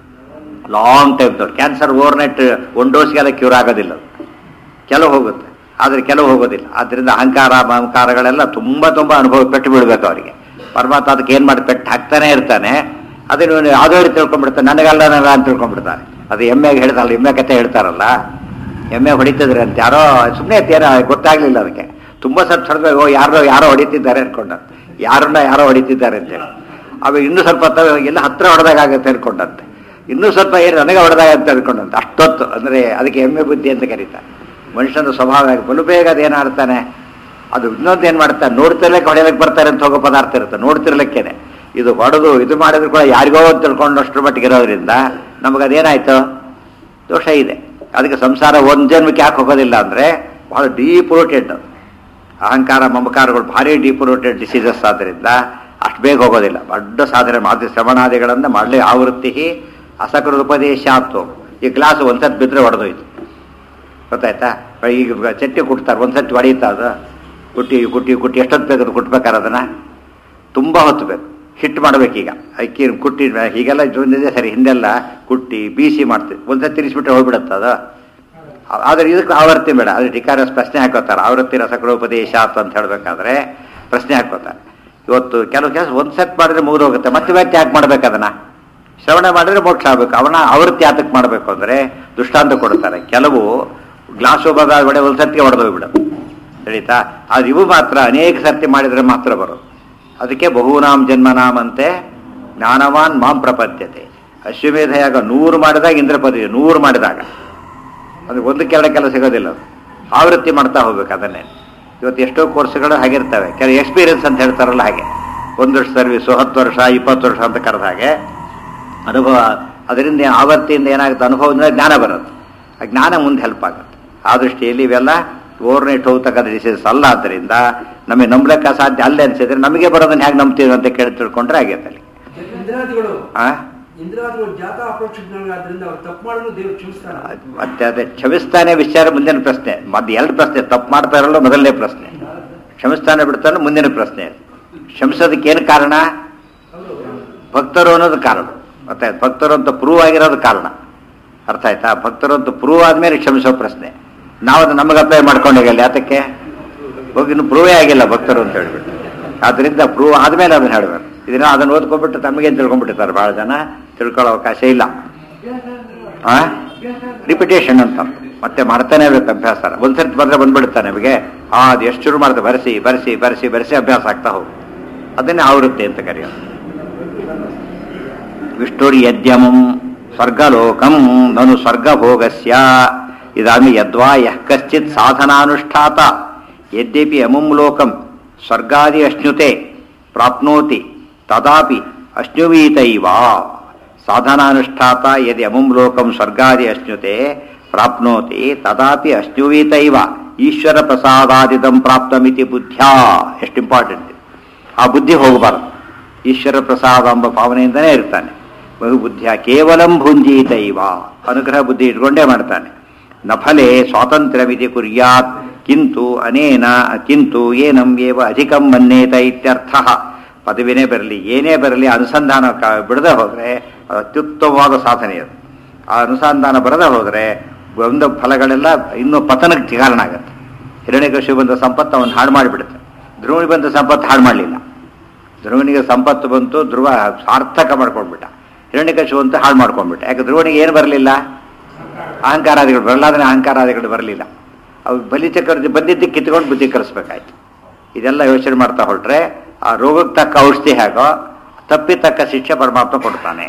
ಲಾಂಗ್ ಟೈಮ್ ದೊಡ್ಡ ಕ್ಯಾನ್ಸರ್ ಓವರ್ ನೈಟ್ ಒಂದು ಡೋಸ್ಗೆಲ್ಲ ಕ್ಯೂರ್ ಆಗೋದಿಲ್ಲ ಅದು. ಕೆಲವು ಹೋಗುತ್ತೆ ಆದರೆ ಕೆಲವು ಹೋಗೋದಿಲ್ಲ ಆದ್ದರಿಂದ ಅಹಂಕಾರ ಮಮಕಾರಗಳೆಲ್ಲ ತುಂಬ ತುಂಬ ಅನುಭವ ಪೆಟ್ಟು ಬೀಳ್ಬೇಕು ಅವರಿಗೆ ಪರಮಾತ್ಮ ಅದಕ್ಕೆ ಏನು ಮಾಡಿ ಪೆಟ್ಟು ಹಾಕ್ತಾನೆ ಇರ್ತಾನೆ ಅದನ್ನು ಇವನು ಯಾವುದೋ ರೀತಿ ತಿಳ್ಕೊಂಡ್ಬಿಡ್ತಾನೆ ನನಗಲ್ಲ ನನಗ ಅಂತ ತಿಳ್ಕೊಂಡ್ಬಿಡ್ತಾನೆ ಅದು ಎಮ್ಮೆಗೆ ಹೇಳ್ತಾರಲ್ಲ ಎಮ್ಮೆ ಕತೆ ಹೇಳ್ತಾರಲ್ಲ ಎಮ್ಮೆ ಹೊಡಿತಿದ್ರೆ ಅಂತ ಯಾರೋ ಸುಮ್ಮನೆ ಏನೋ ಗೊತ್ತಾಗ್ಲಿಲ್ಲ ಅದಕ್ಕೆ ತುಂಬ ಸ್ವಲ್ಪ ಸಡದ ಓ ಯಾರೋ ಯಾರೋ ಹೊಡಿತಿದ್ದಾರೆ ಅನ್ಕೊಂಡಂತೆ ಯಾರನ್ನ ಯಾರೋ ಹೊಡಿತಿದ್ದಾರೆ ಅಂತೇಳಿ ಅವಾಗ ಇನ್ನೂ ಸ್ವಲ್ಪ ಹೊತ್ತು ಎಲ್ಲ ಹತ್ರ ಹೊಡೆದಾಗತ್ತೆ ಅನ್ಕೊಂಡಂತೆ ಇನ್ನೂ ಸ್ವಲ್ಪ ಏನು ನನಗೆ ಹೊಡೆದಾಗ ಅಂತ ಅನ್ಕೊಂಡಂತೆ ಅಷ್ಟೊತ್ತು ಅಂದರೆ ಅದಕ್ಕೆ ಎಮ್ಮೆ ಬುದ್ಧಿ ಅಂತ ಕರೀತಾರೆ ಮನುಷ್ಯನ ಸ್ವಭಾವ ಆಗಿ ಬಲು ಬೇಗ ಅದೇನಾಡ್ತಾನೆ ಅದು ಇನ್ನೊಂದು ಏನು ಮಾಡ್ತಾನೆ ನೋಡ್ತಿರ್ಲಿಕ್ಕೆ ಹೊಡೆಯಲಿಕ್ಕೆ ಬರ್ತಾರೆ ಅಂತ ಹೋಗೋ ಪದಾರ್ಥ ಇರುತ್ತೆ ನೋಡ್ತಿರ್ಲಿಕ್ಕೇನೆ ಇದು ಹೊಡೆದು ಇದು ಮಾಡಿದ್ರು ಕೂಡ ಯಾರಿಗೋ ಅಂತ ತಿಳ್ಕೊಂಡಷ್ಟು ಮಟ್ಟಿಗೆ ಇರೋದ್ರಿಂದ ನಮಗದೇನಾಯ್ತು ದೋಷ ಇದೆ ಅದಕ್ಕೆ ಸಂಸಾರ ಒಂದು ಜನ್ಮಕ್ಕೆ ಯಾಕೆ ಹೋಗೋದಿಲ್ಲ ಅಂದರೆ ಬಹಳ ಡೀಪ್ ರೂಟೆಡ್ ಅಹಂಕಾರ ಮಮಕಾರಗಳು ಭಾರಿ ಡೀಪ್ ರೂಟೆಡ್ ಡಿಸೀಸಸ್ ಆದ್ದರಿಂದ ಅಷ್ಟು ಬೇಗ ಹೋಗೋದಿಲ್ಲ ದೊಡ್ಡ ಸಾಧನೆ ಮಾಡಿ ಶ್ರವಣಾದಿಗಳನ್ನು ಮಾಡಲಿ ಆವೃತ್ತಿ ಅಸಕೃತ ಉಪದೇಶ ಆಯ್ತು ಈ ಗ್ಲಾಸ್ ಒಂದ್ಸತಿ ಬಿದ್ದರೆ ಹೊಡೆದೋಯ್ತು ಗೊತ್ತಾಯ್ತಾ ಈಗ ಚಟ್ನಿ ಕುಟ್ತಾರೆ ಒಂದ್ಸತಿ ಹೊಡೆಯುತ್ತಾ ಅದು ಕುಟ್ಟಿ ಕುಟ್ಟಿ ಕುಟ್ಟಿ ಎಷ್ಟೊತ್ತು ಬೇಕು ಅದು ಕುಟ್ಬೇಕಾರೆ ಅದನ್ನು ತುಂಬ ಹೊತ್ತು ಬೇಕು ಹಿಟ್ಟು ಮಾಡ್ಬೇಕೀಗ ಅಕ್ಕಿ ಕುಟ್ಟಿ ಹೀಗೆಲ್ಲ ಜೊಂದಿದೆ ಸರಿ ಹಿಂದೆಲ್ಲ ಕುಟ್ಟಿ ಬೀಸಿ ಮಾಡ್ತೀವಿ ಒಂದ್ಸತಿ ತಿರ್ಸ್ಬಿಟ್ರೆ ಹೋಗ್ಬಿಡುತ್ತೆ ಅದು ಆ- ಆದ್ರೆ ಇದಕ್ಕೆ ಆವರ್ತಿ ಬೇಡ ಅದ್ರ ಟಿಕಾರಸ್ ಪ್ರಶ್ನೆ ಹಾಕೋತಾರೆ ಆವೃತ್ತಿ ರಸಕರೋಪದೇಶ ಅಂತ ಹೇಳ್ಬೇಕಾದ್ರೆ ಪ್ರಶ್ನೆ ಹಾಕೋತಾರೆ ಇವತ್ತು ಕೆಲವು ಕೆಲಸ ಒಂದು ಸೆಟ್ ಮಾಡಿದ್ರೆ ಮುಗಿದು ಹೋಗುತ್ತೆ ಮತ್ತೆ ಮತ್ತೆ ಯಾಕೆ ಮಾಡ್ಬೇಕು ಅದನ್ನ ಶ್ರವಣ ಮಾಡಿದ್ರೆ ಮೋಕ್ಷ ಆಗ್ಬೇಕು ಅವನ ಆವೃತ್ತಿ ಯಾತಕ್ಕೆ ಮಾಡಬೇಕು ಅಂದ್ರೆ ದೃಷ್ಟಾಂತ ಕೊಡ್ತಾರೆ ಕೆಲವು ಗ್ಲಾಸ್ ಒಬ್ಬ ಒಡೆ ಒಂದು ಸರ್ತಿಗೆ ಹೊಡೆದೋಗ್ಬಿಡೋದು ತಿಳಿತಾ ಅದು ಇವು ಮಾತ್ರ ಅನೇಕ ಸರ್ತಿ ಮಾಡಿದ್ರೆ ಮಾತ್ರ ಬರೋದು ಅದಕ್ಕೆ ಬಹುನಾಮ್ ಜನ್ಮನಾಮ್ ಅಂತೆ ಜ್ಞಾನವಾನ್ ಮಾಂ ಪ್ರಪದ್ಯತೆ ಅಶ್ವಮೇಧ ಯಾಗ ನೂರು ಮಾಡಿದಾಗ ಇಂದ್ರ ಪದವಿ ನೂರು ಮಾಡಿದಾಗ ಅದು ಒಂದಕ್ಕೆ ಎರಡಕ್ಕೆಲ್ಲ ಸಿಗೋದಿಲ್ಲ ಅದು ಆವೃತ್ತಿ ಮಾಡ್ತಾ ಹೋಗ್ಬೇಕು ಅದನ್ನೇ ಇವತ್ತು ಎಷ್ಟೋ ಕೋರ್ಸ್ಗಳು ಹಾಗಿರ್ತವೆ ಕೆಲವು ಎಕ್ಸ್ಪೀರಿಯನ್ಸ್ ಅಂತ ಹೇಳ್ತಾರಲ್ಲ ಹಾಗೆ ಒಂದು ವರ್ಷ ಸರ್ವಿಸು ಹತ್ತು ವರ್ಷ ಇಪ್ಪತ್ತು ವರ್ಷ ಅಂತ ಕರೆದ ಹಾಗೆ ಅನುಭವ ಅದರಿಂದ ಆವರ್ತಿಯಿಂದ ಏನಾಗುತ್ತೆ ಅನುಭವದಿಂದ ಜ್ಞಾನ ಬರುತ್ತೆ ಆ ಜ್ಞಾನ ಮುಂದೆ ಹೆಲ್ಪ್ ಆಗುತ್ತೆ ಆ ದೃಷ್ಟಿಯಲ್ಲಿ ಇವೆಲ್ಲ ಓವರ್ನೈಟ್ ಹೋಗ್ತಕ್ಕಂಥ ಡಿಸೀಸ್ ಅಲ್ಲ ಆದ್ದರಿಂದ ನಮಗೆ ನಂಬಲಿಕ್ಕೆ ಸಾಧ್ಯ ಅಲ್ಲೇ ಅನ್ಸಿದ್ರೆ ನಮಗೆ ಬರೋದನ್ನ ಹೇಗೆ ನಂಬ್ತೀವಿ ಅಂತ ಕೇಳಿ ತಿಳ್ಕೊಂಡ್ರೆ ಆಗೈತೆ ಅಲ್ಲಿ ಇಂದ್ರಾದಿಗಳು ಆ? ಇಂದ್ರಾದಿಗಳು ಜಾತ ಅಪ್ರೋಕ್ಷ ಜ್ಞಾನಗಳಾದ್ರಿಂದ ಅವ್ರು ತಪ್ಪು ಮಾಡಲು ದೇವರು ಕ್ಷಮಿಸ್ತಾರ ಮತ್ತೆ ಅದೇ ಕ್ಷಮಿಸ್ತಾನೆ ವಿಚಾರ ಮುಂದಿನ ಪ್ರಶ್ನೆ ಮತ್ತೆ ಎರಡು ಪ್ರಶ್ನೆ ತಪ್ಪು ಮಾಡ್ತಾ ಇರಲ್ಲ ಮೊದಲನೇ ಪ್ರಶ್ನೆ ಕ್ಷಮಿಸ್ತಾನೆ ಬಿಡ್ತಾನೆ ಮುಂದಿನ ಪ್ರಶ್ನೆ ಕ್ಷಮಿಸೋದಕ್ಕೆ ಏನು ಕಾರಣ ಭಕ್ತರು ಅನ್ನೋದು ಕಾರಣ ಮತ್ತೆ ಭಕ್ತರು ಅಂತ ಪ್ರೂವ್ ಆಗಿರೋದು ಕಾರಣ ಅರ್ಥ ಆಯ್ತಾ ಭಕ್ತರು ಅಂತ ಪ್ರೂವ್ ಆದ್ಮೇಲೆ ಕ್ಷಮಿಸೋ ಪ್ರಶ್ನೆ ನಾವು ಅದು ನಮಗೆ ಅಪ್ಲೈ ಮಾಡ್ಕೊಂಡೋಗಲ್ಲ ಯಾತಕ್ಕೆ ಹೋಗಿ ಇನ್ನು ಪ್ರೂವೇ ಆಗಿಲ್ಲ ಭಕ್ತರು ಅಂತ ಹೇಳ್ಬಿಟ್ಟು ಆದ್ರಿಂದ ಪ್ರೂವ್ ಆದ್ಮೇಲೆ ಅದನ್ನ ಹೇಳ್ಬೇಕು ಇದನ್ನ ಅದನ್ನ ಓದ್ಕೊಂಡ್ಬಿಟ್ಟು ತಮಗೇನು ತಿಳ್ಕೊಂಡ್ಬಿಟ್ಟಿರ್ತಾರೆ ಬಹಳ ಜನ ತಿಳ್ಕೊಳ್ಳೋ ಅವಕಾಶ ಇಲ್ಲ ಆ ರಿಪಿಟೇಷನ್ ಅಂತ ಮತ್ತೆ ಮಾಡ್ತಾನೆ ಇರ್ಬೇಕು ಅಭ್ಯಾಸ ಒಂದ್ಸರ್ತಿ ಬಂದ್ರೆ ಬಂದ್ಬಿಡುತ್ತೆ ನಮಗೆ ಆ ಅದು ಎಷ್ಟು ಶುರು ಮಾಡ್ದೆ ಬರೆಸಿ ಬರೆಸಿ ಬರೆಸಿ ಬರೆಸಿ ಅಭ್ಯಾಸ ಆಗ್ತಾ ಹೋಗು ಅದನ್ನೇ ಆವೃತ್ತಿ ಅಂತ ಕರೆಯೋದು ವಿಷ್ಣುರಿ ಯದ್ಯಮಂ ಸ್ವರ್ಗಲೋಕಂ ನನು ಸ್ವರ್ಗಭೋಗಸ್ಯ ಇದಾಮಿ ಯದ್ವಾ ಯಃ ಕಶ್ಚಿತ್ ಸಾಧನಾನುಷ್ಠಾತ ಯದ್ಯಪಿ ಅಮುಂ ಲೋಕಂ ಸ್ವರ್ಗಾದಿ ಅಶ್ನುತೆ ಪ್ರಾಪ್ನೋತಿ ತದಾಪಿ ಅಶ್ನುವೀತೈವ ಸಾಧನಾನುಷ್ಠಾತ ಯದಿ ಅಮುಂ ಲೋಕಂ ಸ್ವರ್ಗಾದಿ ಅಶ್ನುತೆ ಪ್ರಾಪ್ನೋತಿ ತದಾಪಿ ಅಶ್ನುವೀತೈವ ಈಶ್ವರ ಪ್ರಸಾದಾದಿದಂ ಪ್ರಾಪ್ತಮಿತಿ ಬುದ್ಧ್ಯಾ ಎಷ್ಟು ಇಂಪಾರ್ಟೆಂಟ್ ಆ ಬುದ್ಧಿ ಹೋಗಬಾರದು ಈಶ್ವರ ಪ್ರಸಾದ ಎಂಬ ಭಾವನೆಯಿಂದನೇ ಇರ್ತಾನೆ ಬಹುಬುದ್ಧಿಯ ಕೇವಲಂ ಭುಂಜೀತೈವ ಅನುಗ್ರಹ ಬುದ್ಧಿ ಇಟ್ಕೊಂಡೇ ಮಾಡ್ತಾನೆ ನಫಲೆ ಸ್ವಾತಂತ್ರ್ಯವಿಧಿ ಕುರ್ಯಾತ್ ಕಿಂತು ಅನೇನ ಕಿಂತು ಏನಂ ಏವ ಅಧಿಕಂ ಮನ್ನೇತ ಇತ್ಯರ್ಥ ಪದವಿನೇ ಬರಲಿ ಏನೇ ಬರಲಿ ಅನುಸಂಧಾನ ಕ- ಬಿಡದೆ ಹೋದರೆ ಅದು ಅತ್ಯುತ್ತಮವಾದ ಸಾಧನೆ ಅದು ಆ ಅನುಸಂಧಾನ ಬರದೆ ಹೋದರೆ ಒಂದು ಫಲಗಳೆಲ್ಲ ಇನ್ನೂ ಪತನಕ್ಕೆ ಕಾರಣ ಆಗುತ್ತೆ ಹಿರಣ್ಯಕಶಿ ಬಂದ ಸಂಪತ್ತು ಅವನು ಹಾಳು ಮಾಡಿಬಿಡುತ್ತೆ ಧ್ರುವನಿ ಬಂದ ಸಂಪತ್ತು ಹಾಳು ಮಾಡಲಿಲ್ಲ ಧ್ರುವನಿಗೆ ಸಂಪತ್ತು ಬಂತು ಧ್ರುವ ಸಾರ್ಥಕ ಮಾಡ್ಕೊಂಡ್ಬಿಟ್ಟ ಹಿರಣ್ಯಕಶು ಅಂತ ಹಾಳು ಮಾಡ್ಕೊಂಡ್ಬಿಟ್ಟ ಯಾಕೆ ಧ್ರುವನಿಗೆ ಏನು ಬರಲಿಲ್ಲ ಅಹಂಕಾರಾದಿಗಳು ಬರಲ್ಲ ಆದರೆ ಅಹಂಕಾರಾದಿಗಳು ಬರಲಿಲ್ಲ ಅವು ಬಲಿಚಕ್ರ ಬಂದಿದ್ದಕ್ಕೆ ಕಿತ್ಕೊಂಡು ಬುದ್ಧಿ ಕಲಿಸ್ಬೇಕಾಯ್ತು ಇದೆಲ್ಲ ಯೋಚನೆ ಮಾಡ್ತಾ ಹೊರಟ್ರೆ ಆ ರೋಗಕ್ಕೆ ತಕ್ಕ ಔಷಧಿ ಹೇಗೋ ತಪ್ಪಿ ತಕ್ಕ ಶಿಕ್ಷೆ ಪರಮಾತ್ಮ ಕೊಡ್ತಾನೆ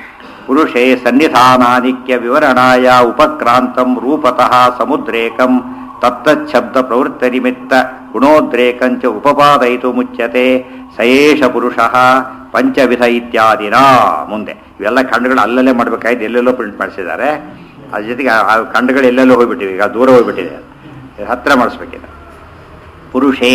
ಪುರುಷೇ ಸನ್ನಿಧಾನಾನಿಕ್ಯ ವಿವರಣಾಯ ಉಪಕ್ರಾಂತಂ ರೂಪತಃ ಸಮುದ್ರೇಕಂ ತತ್ತಚ್ಛಬ್ದ ಪ್ರವೃತ್ತ ನಿಮಿತ್ತ ಗುಣೋದ್ರೇಕಂಚ ಉಪಪಾದಯಿತು ಮುಚ್ಯತೆ ಸಯೇಷ ಪುರುಷ ಪಂಚವಿಧ ಇತ್ಯಾದಿನ ಮುಂದೆ ಇವೆಲ್ಲ ಖಂಡಗಳು ಅಲ್ಲಲ್ಲೇ ಮಾಡಬೇಕಾಯ್ತು ಎಲ್ಲೆಲ್ಲೋ ಪ್ರಿಂಟ್ ಮಾಡಿಸಿದ್ದಾರೆ ಅದ್ರ ಜೊತೆಗೆ ಆ ಖಂಡಗಳು ಎಲ್ಲೆಲ್ಲೋ ಹೋಗ್ಬಿಟ್ಟಿವೆ ಈಗ ದೂರ ಹೋಗ್ಬಿಟ್ಟಿದೆ ಅದು. ಹತ್ರ ಮಾಡಿಸ್ಬೇಕಿದೆ ಪುರುಷೇ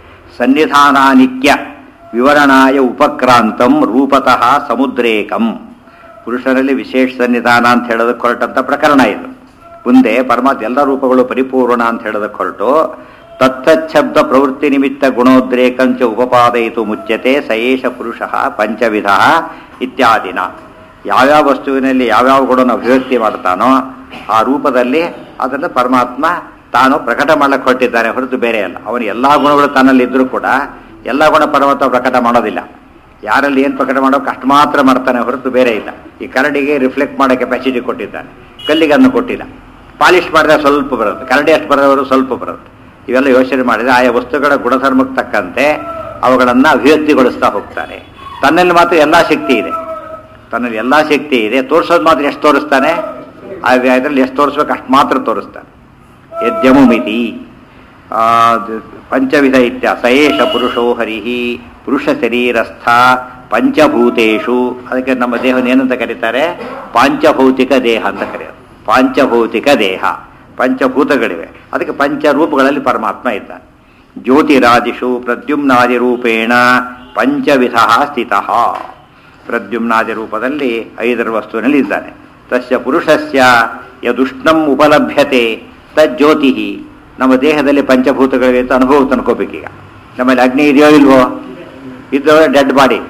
ಸನ್ನಿಧಾನಾನಿಕ್ಯ ವಿವರಣಾಯ ಉಪಕ್ರಾಂತಂ ರೂಪತಃ ಸಮುದ್ರೇಕಂ ಪುರುಷರಲ್ಲಿ ವಿಶೇಷ ಸನ್ನಿಧಾನ ಅಂತ ಹೇಳೋದಕ್ಕೆ ಹೊರಟಂತ ಪ್ರಕರಣ ಇದು ಮುಂದೆ ಪರಮಾತ್ಮ ಎಲ್ಲ ರೂಪಗಳು ಪರಿಪೂರ್ಣ ಅಂತ ಹೇಳೋದಕ್ಕೆ ಹೊರಟು ತತ್ತಚ್ಛಬ್ದ ಪ್ರವೃತ್ತಿ ನಿಮಿತ್ತ ಗುಣೋದ್ರೇಕಂಚ ಉಪಪಾದಯಿತು ಮುಚ್ಯತೆ ಸಯೇಷ ಪುರುಷ ಪಂಚವಿಧ ಇತ್ಯಾದಿನ ಯಾವ್ಯಾವ ವಸ್ತುವಿನಲ್ಲಿ ಯಾವ್ಯಾವ ಗುಣನ ಅಭಿವ್ಯಕ್ತಿ ಮಾಡ್ತಾನೋ ಆ ರೂಪದಲ್ಲಿ ಅದನ್ನು ಪರಮಾತ್ಮ ತಾನು ಪ್ರಕಟ ಮಾಡಕ್ಕೆ ಹೊರಟಿದ್ದಾನೆ ಹೊರತು ಬೇರೆ ಅಲ್ಲ ಅವನು ಎಲ್ಲ ಗುಣಗಳು ತನ್ನಲ್ಲಿ ಇದ್ರೂ ಕೂಡ ಎಲ್ಲ ಗುಣ ಪರಮಾತ್ಮ ಪ್ರಕಟ ಮಾಡೋದಿಲ್ಲ ಯಾರಲ್ಲಿ ಏನು ಪ್ರಕಟ ಮಾಡೋಕೆ ಅಷ್ಟು ಮಾತ್ರ ಮಾಡ್ತಾನೆ ಹೊರತು ಬೇರೆ ಇಲ್ಲ ಈ ಕರಡಿಗೆ ರಿಫ್ಲೆಕ್ಟ್ ಮಾಡೋ ಕೆಪಾಸಿಟಿ ಕೊಟ್ಟಿದ್ದಾನೆ ಕಲ್ಲಿಗೆ ಅದನ್ನು ಕೊಟ್ಟಿಲ್ಲ ಪಾಲಿಶ್ ಮಾಡಿದ್ರೆ ಸ್ವಲ್ಪ ಬರುತ್ತೆ ಕರಡಿ ಅಷ್ಟು ಬರೋವರು ಸ್ವಲ್ಪ ಬರುತ್ತೆ ಇವೆಲ್ಲ ಯೋಚನೆ ಮಾಡಿದರೆ ಆಯಾ ವಸ್ತುಗಳ ಗುಣಧರ್ಮಕ್ಕೆ ತಕ್ಕಂತೆ ಅವುಗಳನ್ನು ಅಭಿವ್ಯಕ್ತಿಗೊಳಿಸ್ತಾ ಹೋಗ್ತಾನೆ ತನ್ನಲ್ಲಿ ಮಾತ್ರ ಎಲ್ಲ ಶಕ್ತಿ ಇದೆ ತನ್ನಲ್ಲಿ ಎಲ್ಲ ಶಕ್ತಿ ಇದೆ ತೋರಿಸೋದು ಮಾತ್ರ ಎಷ್ಟು ತೋರಿಸ್ತಾನೆ ಆ ಇದರಲ್ಲಿ ಎಷ್ಟು ತೋರಿಸ್ಬೇಕು ಅಷ್ಟು ಮಾತ್ರ ತೋರಿಸ್ತಾನೆ ಯದ್ಯಮುಮಿತಿ ಆ, ದ- ಪಂಚವಿಧ ಇತ್ಯ ಸಯೇಷ ಪುರುಷೋ ಹರಿಹಿ ಪುರುಷ ಶರೀರಸ್ಥ ಪಂಚಭೂತೇಶು ಅದಕ್ಕೆ ನಮ್ಮ ದೇಹವನ್ನು ಏನಂತ ಕರೀತಾರೆ ಪಾಂಚಭೌತಿಕ ದೇಹ ಅಂತ ಕರೆಯೋದು ಪಾಂಚಭೌತಿಕ ದೇಹ ಪಂಚಭೂತಗಳಿವೆ ಅದಕ್ಕೆ ಪಂಚರೂಪಗಳಲ್ಲಿ ಪರಮಾತ್ಮ ಇದ್ದಾನೆ ಜ್ಯೋತಿರಾದಿಷು ಪ್ರದ್ಯುಮ್ನಾದಿ ರೂಪೇಣ ಪಂಚವಿಧ ಸ್ಥಿತ ಪ್ರದ್ಯುಮ್ನಾದಿ ರೂಪದಲ್ಲಿ ಐದರ ವಸ್ತುವಿನಲ್ಲಿ ಇದ್ದಾನೆ ತಸ್ಯ ಪುರುಷಸ್ಯ ಯದುಷ್ಣಂ ಉಪಲಭ್ಯತೆ ತಜ್ಜ್ಯೋತಿ ನಮ್ಮ ದೇಹದಲ್ಲಿ ಪಂಚಭೂತಗಳಿವೆ ಅಂತ ಅನುಭವ ತನ್ಕೋಬೇಕೀಗ ನಮ್ಮಲ್ಲಿ ಅಗ್ನಿ ಇದೆಯೋ ಇಲ್ವೋ ಇದ್ದವರೆ ಡೆಡ್ ಬಾಡಿ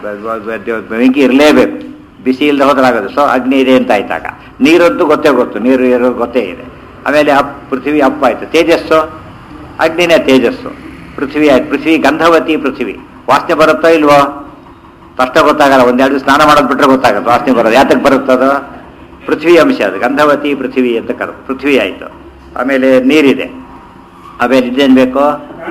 ಬೆಂಕಿ ಇರಲೇಬೇಕು ಬಿಸಿ ಇಲ್ಲದೆ ಹೋದ್ರಾಗೋದು ಸೊ ಅಗ್ನಿ ಇದೆ ಅಂತ ಆಯ್ತಾಗ ನೀರಂತೂ ಗೊತ್ತೇ ಗೊತ್ತು ನೀರು ಇರೋ ಗೊತ್ತೇ ಇದೆ ಆಮೇಲೆ ಅಪ್ ಪೃಥ್ವಿ ಅಪ್ಪ ಆಯ್ತು ತೇಜಸ್ಸು ಅಗ್ನಿನೇ ತೇಜಸ್ಸು ಪೃಥ್ವಿ ಆಯ್ತು ಪೃಥ್ವಿ ಗಂಧವತಿ ಪೃಥ್ವಿ ವಾಸನೆ ಬರುತ್ತೋ ಇಲ್ವೋ ಕಷ್ಟ ಗೊತ್ತಾಗಲ್ಲ ಒಂದೆರಡು ದಿವಸ ಸ್ನಾನ ಮಾಡೋದು ಬಿಟ್ರೆ ಗೊತ್ತಾಗುತ್ತೆ ವಾಸನೆ ಬರೋದು ಯಾತಕ್ಕೆ ಬರುತ್ತದು ಪೃಥ್ವಿ ಅಂಶ ಅದು ಗಂಧವತಿ ಪೃಥ್ವಿ ಅಂತ ಕರ ಪೃಥ್ವಿ ಆಯಿತು ಆಮೇಲೆ ನೀರಿದೆ ಆಮೇಲೆ ಇದೇನು ಬೇಕು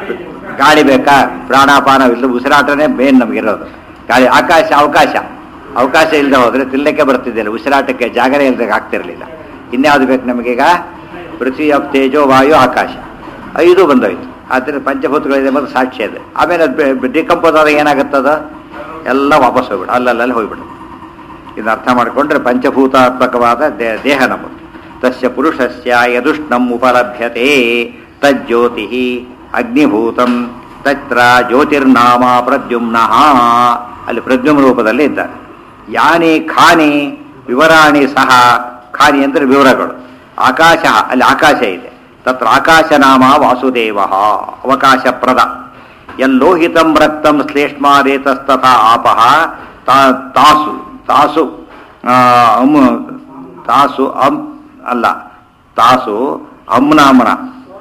ಗಾಳಿ ಬೇಕಾ ಪ್ರಾಣಾಪಾನ ಇಲ್ಲ ಉಸಿರಾಟನೇ ಮೇನ್ ನಮಗಿರೋದು ಗಾಳಿ ಆಕಾಶ ಅವಕಾಶ ಅವಕಾಶ ಇಲ್ಲದೆ ಹೋದ್ರೆ ತಿನ್ನಕ್ಕೆ ಬರ್ತಿದ್ದಿಲ್ಲ ಉಸಿರಾಟಕ್ಕೆ ಜಾಗರೇ ಇಲ್ಲದೆ ಆಗ್ತಿರ್ಲಿಲ್ಲ ಇನ್ಯಾವುದು ಬೇಕು ನಮಗೀಗ ಪೃಥ್ವಿ ಅಪ್ ತೇಜೋ ವಾಯು ಆಕಾಶ ಐದು ಬಂದೋಯ್ತು ಆದ್ದರಿಂದ ಪಂಚಭೂತಗಳಿದೆ ಮತ್ತು ಸಾಕ್ಷಿ ಇದೆ ಆಮೇಲೆ ಅದು ಡಿಕಂಪೋಸ್ ಆದಾಗ ಏನಾಗುತ್ತದ ಎಲ್ಲ ವಾಪಸ್ ಹೋಗ್ಬಿಡು ಅಲ್ಲಲ್ಲಿ ಹೋಗ್ಬಿಡು ಇದನ್ನ ಅರ್ಥ ಮಾಡಿಕೊಂಡ್ರೆ ಪಂಚಭೂತಾತ್ಮಕವಾದ ದೇ- ದೇಹ ನಮ್ಮದು ತಸ್ಯ ಪುರುಷಸ್ಯ ಯದುಷ್ಣಂ ಉಪಲಭ್ಯತೆ ತಜ್ಜ್ಯೋತಿ ಅಗ್ನಿಭೂತಂ ತತ್ರ ಜ್ಯೋತಿರ್ನಾಮ ಪ್ರದ್ಯುಮ್ನಃ ಅಲ್ಲಿ ಪ್ರದ್ಯುಮ್ನ ರೂಪದಲ್ಲಿ ಇದ್ದಾರೆ ಯಾನಿ ಖಾನಿ ವಿವರಾಣಿ ಸಹ ಖಾನಿ ಅಂದರೆ ವಿವರಗಳು ಆಕಾಶ ಅಲ್ಲಿ ಆಕಾಶ ಇದೆ ತತ್ರ ಆಕಾಶ ನಾಮ ವಾಸುದೇವ ಅವಕಾಶಪ್ರದ ಯಲ್ಲೋಹಿತಂ ರಕ್ತಂ ಶ್ಲೇಷ್ಮಾದೇತಸ್ತಥ ಆಪಃ ತಾ- ತಾಸು ತಾಸು ಆ, ಅಮ್ ತಾಸು ಅಂ ಅಲ್ಲ ತಾಸು ಅಮ್ನಾಮನ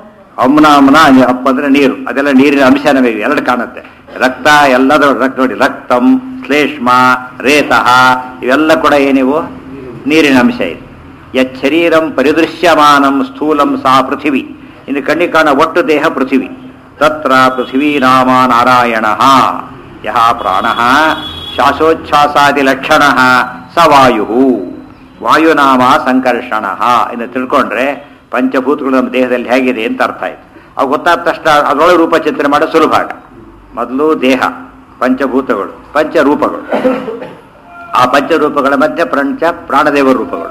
ಅಮ್ನಾಮನ ಅಪ್ಪ ಅಂದ್ರೆ ನೀರು ಅದೆಲ್ಲ ನೀರಿನ ಅಂಶ ನಮಗೆ ಎರಡು ಕಾಣುತ್ತೆ ರಕ್ತ ಎಲ್ಲದರ ರಕ್ತ ನೋಡಿ ರಕ್ತಂ ಶ್ಲೇಷ್ಮ ರೇತಃ ಇವೆಲ್ಲ ಕೂಡ ಏನಿವು ನೀರಿನ ಅಂಶ ಇದೆ ಯಚ್ಚರೀರಂ ಪರಿದೃಶ್ಯಮಾನಂ ಸ್ಥೂಲಂ ಸಾ ಪೃಥಿವಿ ಇನ್ನು ಕಣ್ಣಿಗೆ ಕಾಣ ಒಟ್ಟು ದೇಹ ಪೃಥಿವಿ ತತ್ರ ಪೃಥಿವೀ ನಾಮ ನಾರಾಯಣ ಯಹ ಪ್ರಾಣ ಶ್ವಾಸೋಚ್ಛ್ವಾಸಾದಿ ಲಕ್ಷಣ ಸ ವಾಯು ವಾಯುನಾಮ ಸಂಕರ್ಷಣ ಇನ್ನು ತಿಳ್ಕೊಂಡ್ರೆ ಪಂಚಭೂತಗಳು ನಮ್ಮ ದೇಹದಲ್ಲಿ ಹೇಗಿದೆ ಅಂತ ಅರ್ಥ ಆಯ್ತು ಅವು ಗೊತ್ತಾದ ತಕ್ಷಣ ಅದರೊಳಗೆ ರೂಪ ಚಿಂತನೆ ಮಾಡೋದು ಸುಲಭ ಆಗ ಮೊದಲು ದೇಹ ಪಂಚಭೂತಗಳು ಪಂಚರೂಪಗಳು ಆ ಪಂಚರೂಪಗಳ ಮಧ್ಯೆ ಪಂಚ ಪ್ರಾಣದೇವ ರೂಪಗಳು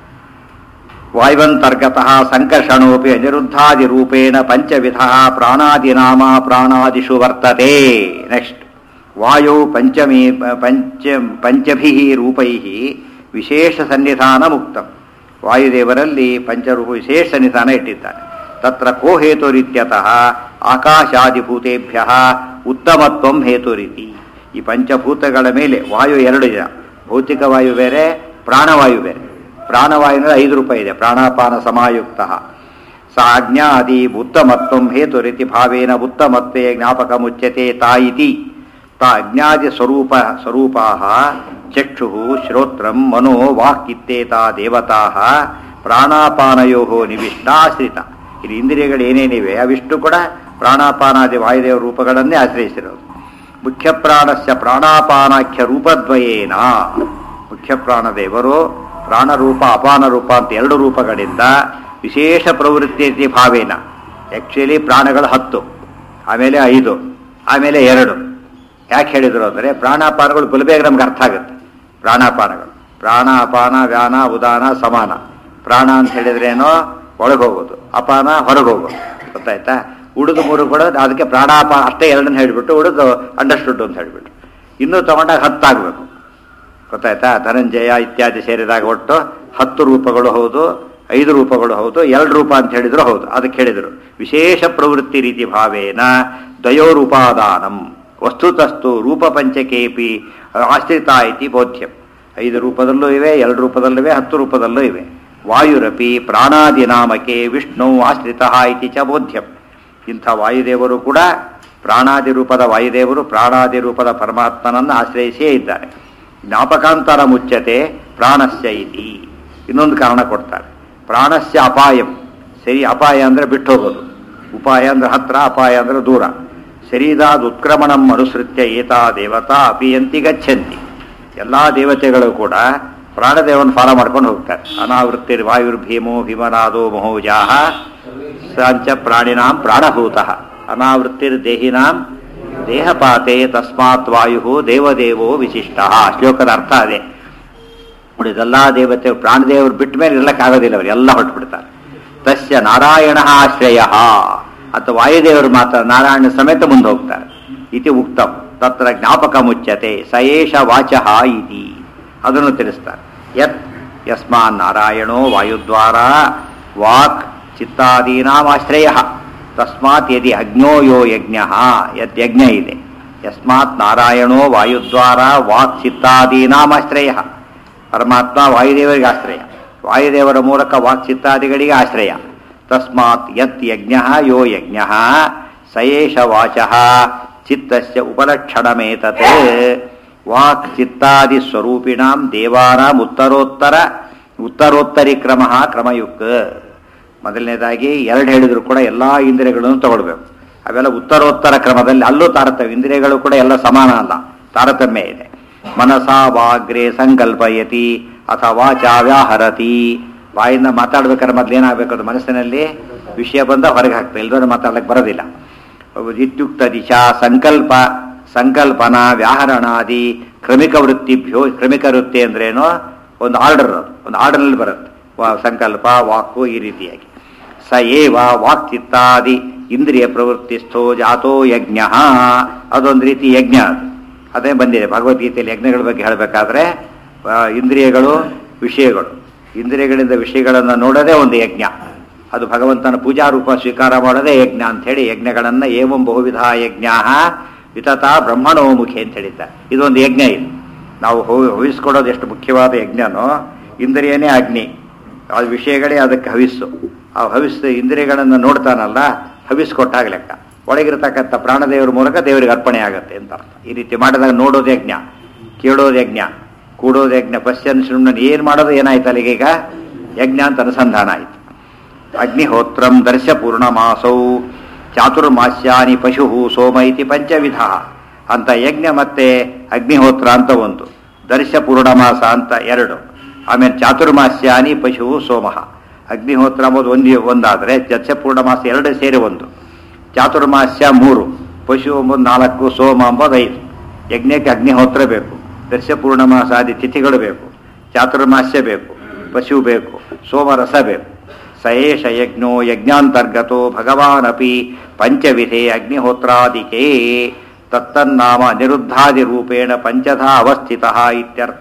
ವಾಯುವಂತರ್ಗತಃ ಸಂಕರ್ಷಣೋಪಿ ಅನಿರುದ್ಧಾದಿ ರೂಪೇಣ ಪಂಚವಿಧ ಪ್ರಾಣಾದಿನಾಮ ಪ್ರಾಣಾದಿಷು ವರ್ತತೆ ನೆಕ್ಸ್ಟ್ ವಾಯು ಪಂಚಮಿ ಪಂಚ ಪಂಚಭಿ ರೂಪೈ ವಿಶೇಷ ಸನ್ನಿಧಾನ ಮುಕ್ತಂ ವಾಯುದೇವರಲ್ಲಿ ಪಂಚರೂಪ ವಿಶೇಷ ಸನ್ನಿಧಾನ ಇಟ್ಟಿದ್ದಾನೆ ತತ್ರ ಕೋ ಹೇತುರಿತ್ಯತಃ ಆಕಾಶಾದಿಭೂತೇಭ್ಯ ಉತ್ತಮತ್ವಂ ಹೇತುರಿತಿ ಈ ಪಂಚಭೂತಗಳ ಮೇಲೆ ವಾಯು ಎರಡು ಜನ ಭೌತಿಕ ವಾಯು ಬೇರೆ ಪ್ರಾಣವಾಯು ಬೇರೆ ಪ್ರಾಣವಾಯುವಿನ ಐದು ರೂಪಾಯಿ ಇದೆ ಪ್ರಾಣಾಪಾನ ಸಮಾಯುಕ್ತ ಸ ಅಜ್ಞಾದಿ ಉತ್ತಮತ್ವಂ ಹೇತುರಿತಿ ಭಾವೇನ ಉತ್ತಮತ್ವೇ ಜ್ಞಾಪಕ ಮುಚ್ಯತೆ ತಾಯಿತಿ ತ ಅಜ್ಞಾದಿ ಸ್ವರೂಪ ಸ್ವರೂಪಾ ಚಕ್ಷು ಶ್ರೋತ್ರಂ ಮನೋ ವಾಕ್ ಇತ್ಯೇತಾ ದೇವತಾ ಪ್ರಾಣಾಪಾನಯೋ ನಿವಿಷ್ಟಾಶ್ರಿತ ಇಲ್ಲಿ ಇಂದ್ರಿಯಗಳು ಏನೇನಿವೆ ಅವಿಷ್ಟು ಕೂಡ ಪ್ರಾಣಾಪಾನಾದಿ ವಾಯುದೇವ ರೂಪಗಳನ್ನೇ ಆಶ್ರಯಿಸಿರೋದು ಮುಖ್ಯ ಪ್ರಾಣಸ್ಯ ಪ್ರಾಣಾಪಾನಾಖ್ಯ ರೂಪದ್ವಯೇನ ಮುಖ್ಯ ಪ್ರಾಣದೇವರು ಪ್ರಾಣರೂಪ ಅಪಾನ ರೂಪ ಅಂತ ಎರಡು ರೂಪಗಳಿಂದ ವಿಶೇಷ ಪ್ರವೃತ್ತಿ ಭಾವೇನ ಆ್ಯಕ್ಚುಲಿ ಪ್ರಾಣಗಳು ಹತ್ತು ಆಮೇಲೆ ಐದು ಆಮೇಲೆ ಎರಡು ಯಾಕೆ ಹೇಳಿದ್ರು ಅಂದರೆ ಪ್ರಾಣಾಪಾನಗಳು ಬಲಬೇಗ ನಮ್ಗೆ ಅರ್ಥ ಆಗುತ್ತೆ ಪ್ರಾಣಾಪಾನಗಳು ಪ್ರಾಣ ಅಪಾನ ವ್ಯಾನ ಉದಾನ ಸಮಾನ ಪ್ರಾಣ ಅಂತ ಹೇಳಿದ್ರೇನೋ ಒಳಗೆ ಹೋಗೋದು ಅಪಾನ ಹೊರಗೆ ಹೋಗೋದು ಗೊತ್ತಾಯ್ತಾ ಉಳಿದು ಮೂರು ಕೂಡ ಅದಕ್ಕೆ ಪ್ರಾಣಾಪಾನ ಅಷ್ಟೇ ಎರಡನ್ನ ಹೇಳಿಬಿಟ್ಟು ಉಳಿದು ಅಂಡರ್ಸ್ಟುಡ್ ಅಂತ ಹೇಳಿಬಿಟ್ಟು ಇನ್ನೂ ತಗೊಂಡಾಗ ಹತ್ತಾಗಬೇಕು ಗೊತ್ತಾಯ್ತಾ ಧನಂಜಯ ಇತ್ಯಾದಿ ಸೇರಿದಾಗ ಒಟ್ಟು ಹತ್ತು ರೂಪಗಳು ಹೌದು ಐದು ರೂಪಗಳು ಹೌದು ಎರಡು ರೂಪ ಅಂತ ಹೇಳಿದ್ರು ಹೌದು ಅದಕ್ಕೆ ಹೇಳಿದರು ವಿಶೇಷ ಪ್ರವೃತ್ತಿ ರೀತಿ ಭಾವೇನ ದ್ವಯೋರುಪಾದಾನಂ ವಸ್ತುತಸ್ತು ರೂಪ ಪಂಚಕೇಪಿ ಆಶ್ರಿತ ಇತಿ ಬೋಧ್ಯಂ ಐದು ರೂಪದಲ್ಲೂ ಇವೆ ಎರಡು ರೂಪದಲ್ಲೂ ಇವೆ ಹತ್ತು ರೂಪದಲ್ಲೂ ಇವೆ ವಾಯುರಪಿ ಪ್ರಾಣಾದಿ ನಾಮಕೆ ವಿಷ್ಣು ಆಶ್ರಿತ ಇತಿ ಚ ಬೋಧ್ಯಂ ಇಂಥ ವಾಯುದೇವರು ಕೂಡ ಪ್ರಾಣಾದಿ ರೂಪದ ವಾಯುದೇವರು ಪ್ರಾಣಾದಿ ರೂಪದ ಪರಮಾತ್ಮನನ್ನು ಆಶ್ರಯಿಸಿಯೇ ಇದ್ದಾರೆ ಜ್ಞಾಪಕಾಂತರ ಮುಚ್ಚತೆ ಪ್ರಾಣಸ್ಯ ಇತಿ ಇನ್ನೊಂದು ಕಾರಣ ಕೊಡ್ತಾರೆ ಪ್ರಾಣಸ್ಯ ಅಪಾಯಂ ಸರಿ ಅಪಾಯ ಅಂದರೆ ಬಿಟ್ಟು ಹೋಗೋದು ಉಪಾಯ ಅಂದ್ರೆ ಹತ್ರ ಅಪಾಯ ಅಂದ್ರೆ ದೂರ ಶರೀರಾದ ಉತ್ಕ್ರಮಣಂ ಅನುಸೃತ್ಯ ಏತಾ ದೇವತಾ ಅಪಿಯಂತಿ ಗಚ್ಚಂತಿ ಎಲ್ಲ ದೇವತೆಗಳು ಕೂಡ ಪ್ರಾಣದೇವನ ಫಾಲೋ ಮಾಡ್ಕೊಂಡು ಹೋಗ್ತಾರೆ ಅನಾವೃತ್ತಿರ್ ವಾಯುರ್ಭೀಮೋ ಭೀಮನಾದೋ ಮಹೋಜಾಹ ಸಾಂಚ ಪ್ರಾಣಿನಾಂ ಪ್ರಾಣಭೂತಃ ಅನಾವೃತ್ತಿರ್ ದೇಹಿನಾಂ ದೇಹಪಾತೆ ತಸ್ಮಾತ್ ವಾಯು ದೇವದೇವೋ ವಿಶಿಷ್ಟ ಶ್ಲೋಕದ ಅರ್ಥ ಅದೇ ಉಳಿದೆಲ್ಲ ದೇವತೆ ಪ್ರಾಣದೇವರು ಬಿಟ್ಟ ಮೇಲೆ ಇರ್ಲಕ್ಕಾಗೋದಿಲ್ಲ ಅವರು ಎಲ್ಲ ಹೊರಟುಬಿಡ್ತಾರೆ ತಸ್ಯ ನಾರಾಯಣ ಆಶ್ರಯ ಅಥವಾ ವಾಯುದೇವರು ಮಾತ್ರ ನಾರಾಯಣ ಸಮೇತ ಮುಂದೆ ಹೋಗ್ತಾರೆ ಇತಿ ಉಕ್ತಂ ತತ್ರ ಜ್ಞಾಪಕ ಮುಚ್ಚತೆ ಸಯೇಷ ವಾಚಃ ಇತಿ ಅದನ್ನು ತಿಳಿಸ್ತಾರೆ ಯತ್ ಯಸ್ಮಾನ್ ನಾರಾಯಣೋ ವಾಯುದ್ವಾರ ವಾಕ್ ಚಿತ್ತಾದೀನಾಂ ಆಶ್ರಯ ತಸ್ಮಾತ್ ಯದಿ ಅಗ್ನೋ ಯೋ ಯಜ್ಞ ಯದ್ ಯಜ್ಞ ಇದೆ ಯಸ್ಮಾತ್ ನಾರಾಯಣೋ ವಾಯುದ್ವಾರ ವಾಕ್ ಚಿತ್ತಾದೀನಾಂ ಆಶ್ರಯ ಪರಮಾತ್ಮ ವಾಯುದೇವರಿಗೆ ಆಶ್ರಯ ವಾಯುದೇವರ ಮೂಲಕ ವಾಕ್ ಚಿತ್ತಾದಿಗಳಿಗೆ ಆಶ್ರಯ ತಸ್ಮಾತ್ ಯತ್ ಯಜ್ಞ ಯೋ ಯಜ್ಞ ಸಯೇಷ ವಾಚಃ ಚಿತ್ತಸ್ಯ ಉಪಲಕ್ಷಣಮೇತತ್ ವಾಕ್ ಚಿತ್ತಾದಿ ಸ್ವರೂಪಿಣಾಂ ದೇವಾನಾಂ ಉತ್ತರೋತ್ತರ ಉತ್ತರೋತ್ತರಿ ಕ್ರಮ ಕ್ರಮಯುಕ್ತ ಮೊದಲನೇದಾಗಿ ಎರಡು ಹೇಳಿದ್ರು ಕೂಡ ಎಲ್ಲ ಇಂದ್ರಿಯಗಳನ್ನು ತಗೊಳ್ಬೇಕು ಅವೆಲ್ಲ ಉತ್ತರೋತ್ತರ ಕ್ರಮದಲ್ಲಿ ಅಲ್ಲೂ ತಾರತಮ್ಯ ಇಂದ್ರಿಯಗಳು ಕೂಡ ಎಲ್ಲ ಸಮಾನ ಅಲ್ಲ ತಾರತಮ್ಯ ಇದೆ ಮನಸಾ ವಾಗ್ರೆ ಸಂಕಲ್ಪಯತಿ ಅಥವಾ ವ್ಯಾಹರತಿ ಬಾಯಿಂದ ಮಾತಾಡ್ಬೇಕಾದ್ರೆ ಮೊದ್ಲು ಏನಾಗಬೇಕು ಅದು ಮನಸ್ಸಿನಲ್ಲಿ ವಿಷಯ ಬಂದ ಹೊರಗೆ ಹಾಕ್ತದೆ ಇಲ್ದೋದ್ರೆ ಮಾತಾಡ್ಲಿಕ್ಕೆ ಬರೋದಿಲ್ಲ ಇತ್ಯುಕ್ತ ದಿಶಾ ಸಂಕಲ್ಪ ಸಂಕಲ್ಪನ ವ್ಯಾಹರಣಾದಿ ಕ್ರಮಿಕ ವೃತ್ತಿಭ್ಯೋ ಕ್ರಮಿಕ ವೃತ್ತಿ ಅಂದ್ರೇನು ಒಂದು ಆರ್ಡರ್ ಅದು ಒಂದು ಆರ್ಡರ್ನಲ್ಲಿ ಬರುತ್ತೆ ವಾ- ಸಂಕಲ್ಪ ವಾಕು ಈ ರೀತಿಯಾಗಿ ಸ ಏವ ವಾಕ್ಚಿತ್ತಾದಿ ಇಂದ್ರಿಯ ಪ್ರವೃತ್ತಿಸ್ಥೋ ಜಾತೋ ಯಜ್ಞ ಅದೊಂದು ರೀತಿ ಯಜ್ಞ ಅದು ಅದೇ ಬಂದಿದೆ ಭಗವದ್ಗೀತೆಯಲ್ಲಿ ಯಜ್ಞಗಳ ಬಗ್ಗೆ ಹೇಳಬೇಕಾದ್ರೆ ಇಂದ್ರಿಯಗಳು ವಿಷಯಗಳು ಇಂದ್ರಿಯಗಳಿಂದ ವಿಷಯಗಳನ್ನು ನೋಡೋದೇ ಒಂದು ಯಜ್ಞ ಅದು ಭಗವಂತನ ಪೂಜಾ ರೂಪ ಸ್ವೀಕಾರ ಮಾಡೋದೇ ಯಜ್ಞ ಅಂತ ಹೇಳಿ ಯಜ್ಞಗಳನ್ನು ಏವಂ ಬಹುವಿಧ ಯಜ್ಞ ವಿತತ ಬ್ರಹ್ಮಣೋ ಮುಖಿ ಅಂತ ಹೇಳಿದ್ದಾರೆ ಇದೊಂದು ಯಜ್ಞ ಇದು ನಾವು ಹೋ- ಹವಿಸ್ಕೊಡೋದು ಎಷ್ಟು ಮುಖ್ಯವಾದ ಯಜ್ಞನೋ ಇಂದ್ರಿಯನೇ ಅಗ್ನಿ ಆ ವಿಷಯಗಳೇ ಅದಕ್ಕೆ ಹವಿಸ್ಸು ಆ ಹವಿಸ್ಸು ಇಂದ್ರಿಯಗಳನ್ನು ನೋಡ್ತಾನಲ್ಲ ಹವಿಸ್ ಕೊಟ್ಟಾಗ ಲೆಕ್ಕ ಒಳಗಿರತಕ್ಕಂಥ ಪ್ರಾಣದೇವರ ಮೂಲಕ ದೇವರಿಗೆ ಅರ್ಪಣೆ ಆಗುತ್ತೆ ಅಂತ ಅರ್ಥ ಈ ರೀತಿ ಮಾಡಿದಾಗ ನೋಡೋದು ಯಜ್ಞ ಕೇಳೋದು ಯಜ್ಞ ಕೂಡೋದು ಯಜ್ಞ ಪಶ್ಯನ್ ಶೃಣ್ವನ್ ಏನು ಮಾಡೋದು ಏನಾಯ್ತು ಅಲ್ಲಿಗೆ ಈಗ ಯಜ್ಞ ಅಂತ ಅನುಸಂಧಾನ ಆಯಿತು ಅಗ್ನಿಹೋತ್ರಂ ದರ್ಶ ಪೂರ್ಣಮಾಸೌ ಚಾತುರ್ಮಾಸ್ಯಾನಿ ಪಶು ಸೋಮ ಇತಿ ಪಂಚವಿಧ ಅಂತ ಯಜ್ಞ ಮತ್ತೆ ಅಗ್ನಿಹೋತ್ರ ಅಂತ ಒಂದು ದರ್ಶ ಪೂರ್ಣಮಾಸ ಅಂತ ಎರಡು ಆಮೇಲೆ ಚಾತುರ್ಮಾಸ್ಯಾನಿ ಪಶು ಸೋಮ ಅಗ್ನಿಹೋತ್ರ ಎಂಬುದು ಒಂದು ಒಂದಾದರೆ ದರ್ಶ ಪೂರ್ಣಮಾಸ ಎರಡು ಸೇರಿ ಒಂದು ಚಾತುರ್ಮಾಸ್ಯ ಮೂರು ಪಶು ಎಂಬುದು ನಾಲ್ಕು ಸೋಮ ಎಂಬುದು ಐದು ಯಜ್ಞಕ್ಕೆ ಅಗ್ನಿಹೋತ್ರ ಬೇಕು ದರ್ಶ ಪೂರ್ಣಮಾಸಾದಿ ತಿಥಿಗಳು ಬೇಕು ಚಾತುರ್ಮಾಸ್ಯ ಬೇಕು ಪಶು ಬೇಕು ಸೋಮರಸ ಬೇಕು ಸಯೇಷ ಯಜ್ಞೋ ಯಜ್ಞಾಂತರ್ಗತೋ ಭಗವಾನಪಿ ಪಂಚವಿಧೆ ಅಗ್ನಿಹೋತ್ರಾದಿಕೆ ತತ್ತನ್ನಾಮ ನಿರುದ್ಧಾದಿ ರೂಪೇಣ ಪಂಚಧಾ ಅವಸ್ಥಿತ ಇತ್ಯರ್ಥ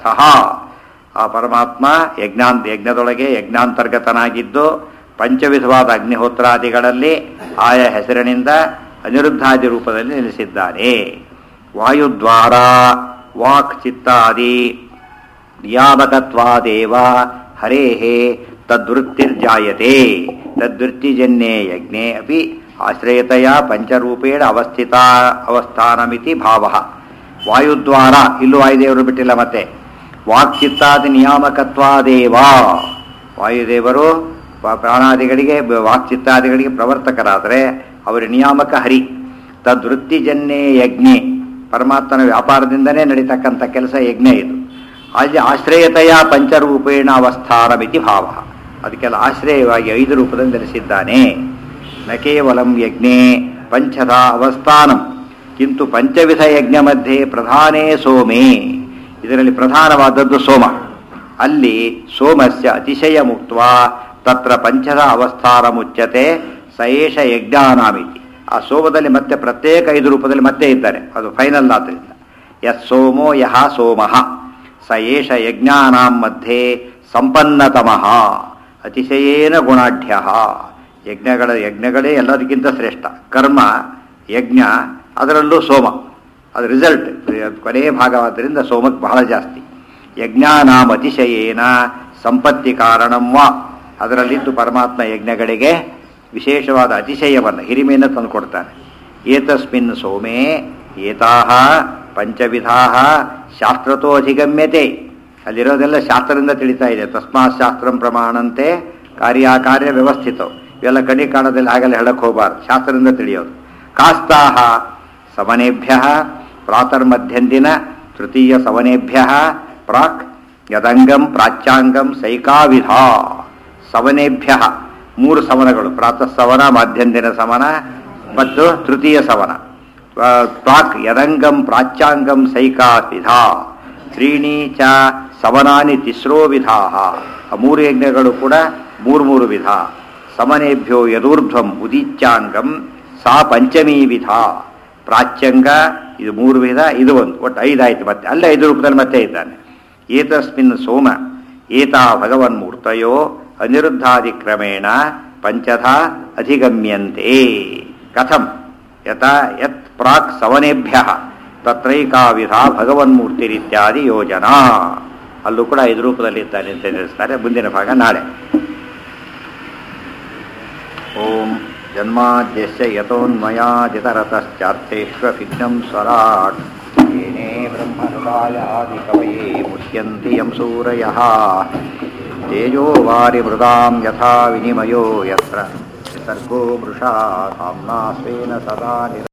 ಆ ಪರಮಾತ್ಮ ಯಜ್ಞಾಂತ ಯಜ್ಞದೊಳಗೆ ಯಜ್ಞಾಂತರ್ಗತನಾಗಿದ್ದು ಪಂಚವಿಧವಾದ ಅಗ್ನಿಹೋತ್ರಾದಿಗಳಲ್ಲಿ ಆಯಾ ಹೆಸರಿನಿಂದ ಅನಿರುದ್ಧಾದಿ ರೂಪದಲ್ಲಿ ನೆಲೆಸಿದ್ದಾನೆ ವಾಯುದ್ವಾರ ವಾಕ್ ಚಿತ್ತಾದಿ ನಿಯಾಮಕತ್ವಾದೇವ ಹರೇಃ ತದ್ವೃತ್ತಿರ್ಜಾಯತೆ ತದ್ವೃತ್ತಿಜನ್ಯೇ ಯಜ್ಞೆ ಅಪಿ ಆಶ್ರಯತೆಯ ಪಂಚರೂಪೇಣ ಅವಸ್ಥಿತ ಅವಸ್ಥಾನಮಿತಿ ಭಾವ ವಾಯುದ್ವಾರ ಇಲ್ಲೂ ವಾಯುದೇವರು ಬಿಟ್ಟಿಲ್ಲ ಮತ್ತೆ ವಾಕ್ಚಿತ್ತಾದಿ ನಿಯಾಮಕತ್ವಾದೇವ ವಾಯುದೇವರು ಪ- ಪ್ರಾಣಾದಿಗಳಿಗೆ ಬ- ವಾಕ್ಚಿತ್ತಾದಿಗಳಿಗೆ ಪ್ರವರ್ತಕರಾದರೆ ಅವರ ನಿಯಾಮಕ ಹರಿ ತದ್ವೃತ್ತಿಜನ್ಯೇ ಯಜ್ಞೆ ಪರಮಾತ್ಮನ ವ್ಯಾಪಾರದಿಂದನೇ ನಡೀತಕ್ಕಂಥ ಕೆಲಸ ಯಜ್ಞ ಇದು ಅಲ್ಲಿ ಆಶ್ರಯತೆಯ ಪಂಚರೂಪೇಣ ಅವಸ್ಥಾನಮಿತಿ ಭಾವ ಅದಕ್ಕೆಲ್ಲ ಆಶ್ರಯವಾಗಿ ಐದು ರೂಪದಲ್ಲಿ ನೆಲೆಸಿದ್ದಾನೆ ನ ಕೇವಲಂ ಯಜ್ಞೆ ಪಂಚಧ ಅವಸ್ಥಾನಂ ಕಿಂತು ಪಂಚವಿಧ ಯಜ್ಞ ಮಧ್ಯೆ ಪ್ರಧಾನೇ ಸೋಮೇ ಇದರಲ್ಲಿ ಪ್ರಧಾನವಾದದ್ದು ಸೋಮ ಅಲ್ಲಿ ಸೋಮಸ್ಯ ಅತಿಶಯ ಮುಕ್ತ ತತ್ರ ಪಂಚದ ಅವಸ್ಥಾನ ಮುಚ್ಚತೆ ಸಯೇಷ ಯಜ್ಞಾನಾಮಿತಿ ಆ ಸೋಮದಲ್ಲಿ ಮತ್ತೆ ಪ್ರತ್ಯೇಕ ಐದು ರೂಪದಲ್ಲಿ ಮತ್ತೆ ಇದ್ದಾರೆ ಅದು ಫೈನಲ್ ಆದ್ದರಿಂದ ಯತ್ ಸೋಮೋ ಯಹ ಸೋಮಃ ಸ ಏಷ ಯಜ್ಞಾನಾಂ ಮಧ್ಯೆ ಸಂಪನ್ನತಮಃ ಅತಿಶಯೇನ ಗುಣಾಢ್ಯ ಯಜ್ಞಗಳ ಯಜ್ಞಗಳೇ ಎಲ್ಲದಕ್ಕಿಂತ ಶ್ರೇಷ್ಠ ಕರ್ಮ ಯಜ್ಞ ಅದರಲ್ಲೂ ಸೋಮ ಅದು ರಿಸಲ್ಟ್ ಕೊನೆಯ ಭಾಗವಾದ್ದರಿಂದ ಸೋಮಕ್ಕೆ ಬಹಳ ಜಾಸ್ತಿ ಯಜ್ಞಾನಾಂ ಅತಿಶಯೇನ ಸಂಪತ್ತಿ ಕಾರಣಂ ವಾ ಅದರಲ್ಲಿದ್ದು ಪರಮಾತ್ಮ ಯಜ್ಞಗಳಿಗೆ ವಿಶೇಷವಾದ ಅತಿಶಯವನ್ನು ಹಿರಿಮೆಯನ್ನು ತಂದುಕೊಡ್ತಾನೆ ಏತಸ್ಮಿನ್ ಸೋಮೆ ಏತಾಹ ಪಂಚವಿಧಾ ಶಾಸ್ತ್ರತೋ ಅಧಿಗಮ್ಯತೆ ಅಲ್ಲಿರೋದೆಲ್ಲ ಶಾಸ್ತ್ರದಿಂದ ತಿಳಿತಾ ಇದೆ ತಸ್ಮಾತ್ ಶಾಸ್ತ್ರಂ ಪ್ರಮಾಣಂತೆ ಕಾರ್ಯಾಕಾರ್ಯ ವ್ಯವಸ್ಥಿತ ಇವೆಲ್ಲ ಕಣಿ ಕಾಣದಲ್ಲಿ ಆಗಲ್ಲ ಹೇಳಕ್ ಹೋಗಬಾರ್ದು ಶಾಸ್ತ್ರದಿಂದ ತಿಳಿಯೋದು ಕಾಸ್ತಾಹ ಸಮನೇಭ್ಯ ಪ್ರಾತರ್ಮಧ್ಯಂದಿನ ತೃತೀಯ ಸವನೇಭ್ಯ ಪ್ರಾಕ್ ಯದಂಗಂ ಪ್ರಾಚ್ಯಾಂಗಂ ಸೈಕಾವಿಧ ಸವನೇಭ್ಯ ಮೂರು ಸವನಗಳು ಪ್ರಾತಃ ಸವನ ಮಾಧ್ಯಂದಿನ ಸವನ ಮತ್ತು ತೃತೀಯ ಸವನ ಆ, ಪ್ರಾಕ್ ಯದಂಗಂ ಪ್ರಾಚ್ಯಾಂಗಂ ಸೈಕಾವಿಧ ತ್ರೀಣಿ ಚ ಸವನಾನಿ ತಿಸ್ರೋ ವಿಧಾ ಆ ಮೂರು ಯಜ್ಞಗಳು ಕೂಡ ಮೂರು ಮೂರು ವಿಧ ಸಮನೇಭ್ಯೋ ಯದೂರ್ಧ್ವಂ ಉದಿಚ್ಯಾಂಗಂ ಸಾ ಪಂಚಮೀ ವಿಧ ಪ್ರಾಚ್ಯಂಗ ಇದು ಮೂರು ವಿಧ ಇದು ಒಂದು ಒಟ್ಟು ಐದಾಯ್ತು ಮತ್ತೆ ಅಲ್ಲೇ ಐದು ರೂಪದಲ್ಲಿ ಮತ್ತೆ ಇದ್ದಾನೆ ಏತಸ್ಮಿನ್ ಸೋಮ ಏತಾ ಭಗವನ್ಮೂರ್ತಯೋ ಅನಿರುದ್ಧಾದಿಕ್ರಮೇಣ ಪಂಚಧ ಅಧಿಗಮ್ಯಂತೆ ಕಥಂ ಯಥ ಯತ್ ಪ್ರಾಕ್ ಸವನೇಭ್ಯ ತತ್ರೈಕಾವಿಧ ಭಗವನ್ಮೂರ್ತಿರಿತ್ಯಾದಿ ಯೋಜನಾ ಅಲ್ಲೂ ಕೂಡ ಐದು ರೂಪದಲ್ಲಿ ಇದ್ದಾನೆ ಅಂತ ತಿಳಿಸ್ತಾರೆ ಮುಂದಿನ ಭಾಗ ನಾಳೆ ಓಂ ಜನ್ಮಾದ್ಯಸ್ಯ ಯತೋನ್ಮಯಾದಿತರತಶ್ಚಾರ್ಥೇष्वभिघ्नं स्वराट् येने ब्रह्महृदायादिकवये मुह्यन्ति यं सूरयः तेजो वारिमृदां यथा विनिमयो यत्र सर्गो मृषा साम्ना स्वेन सदा निर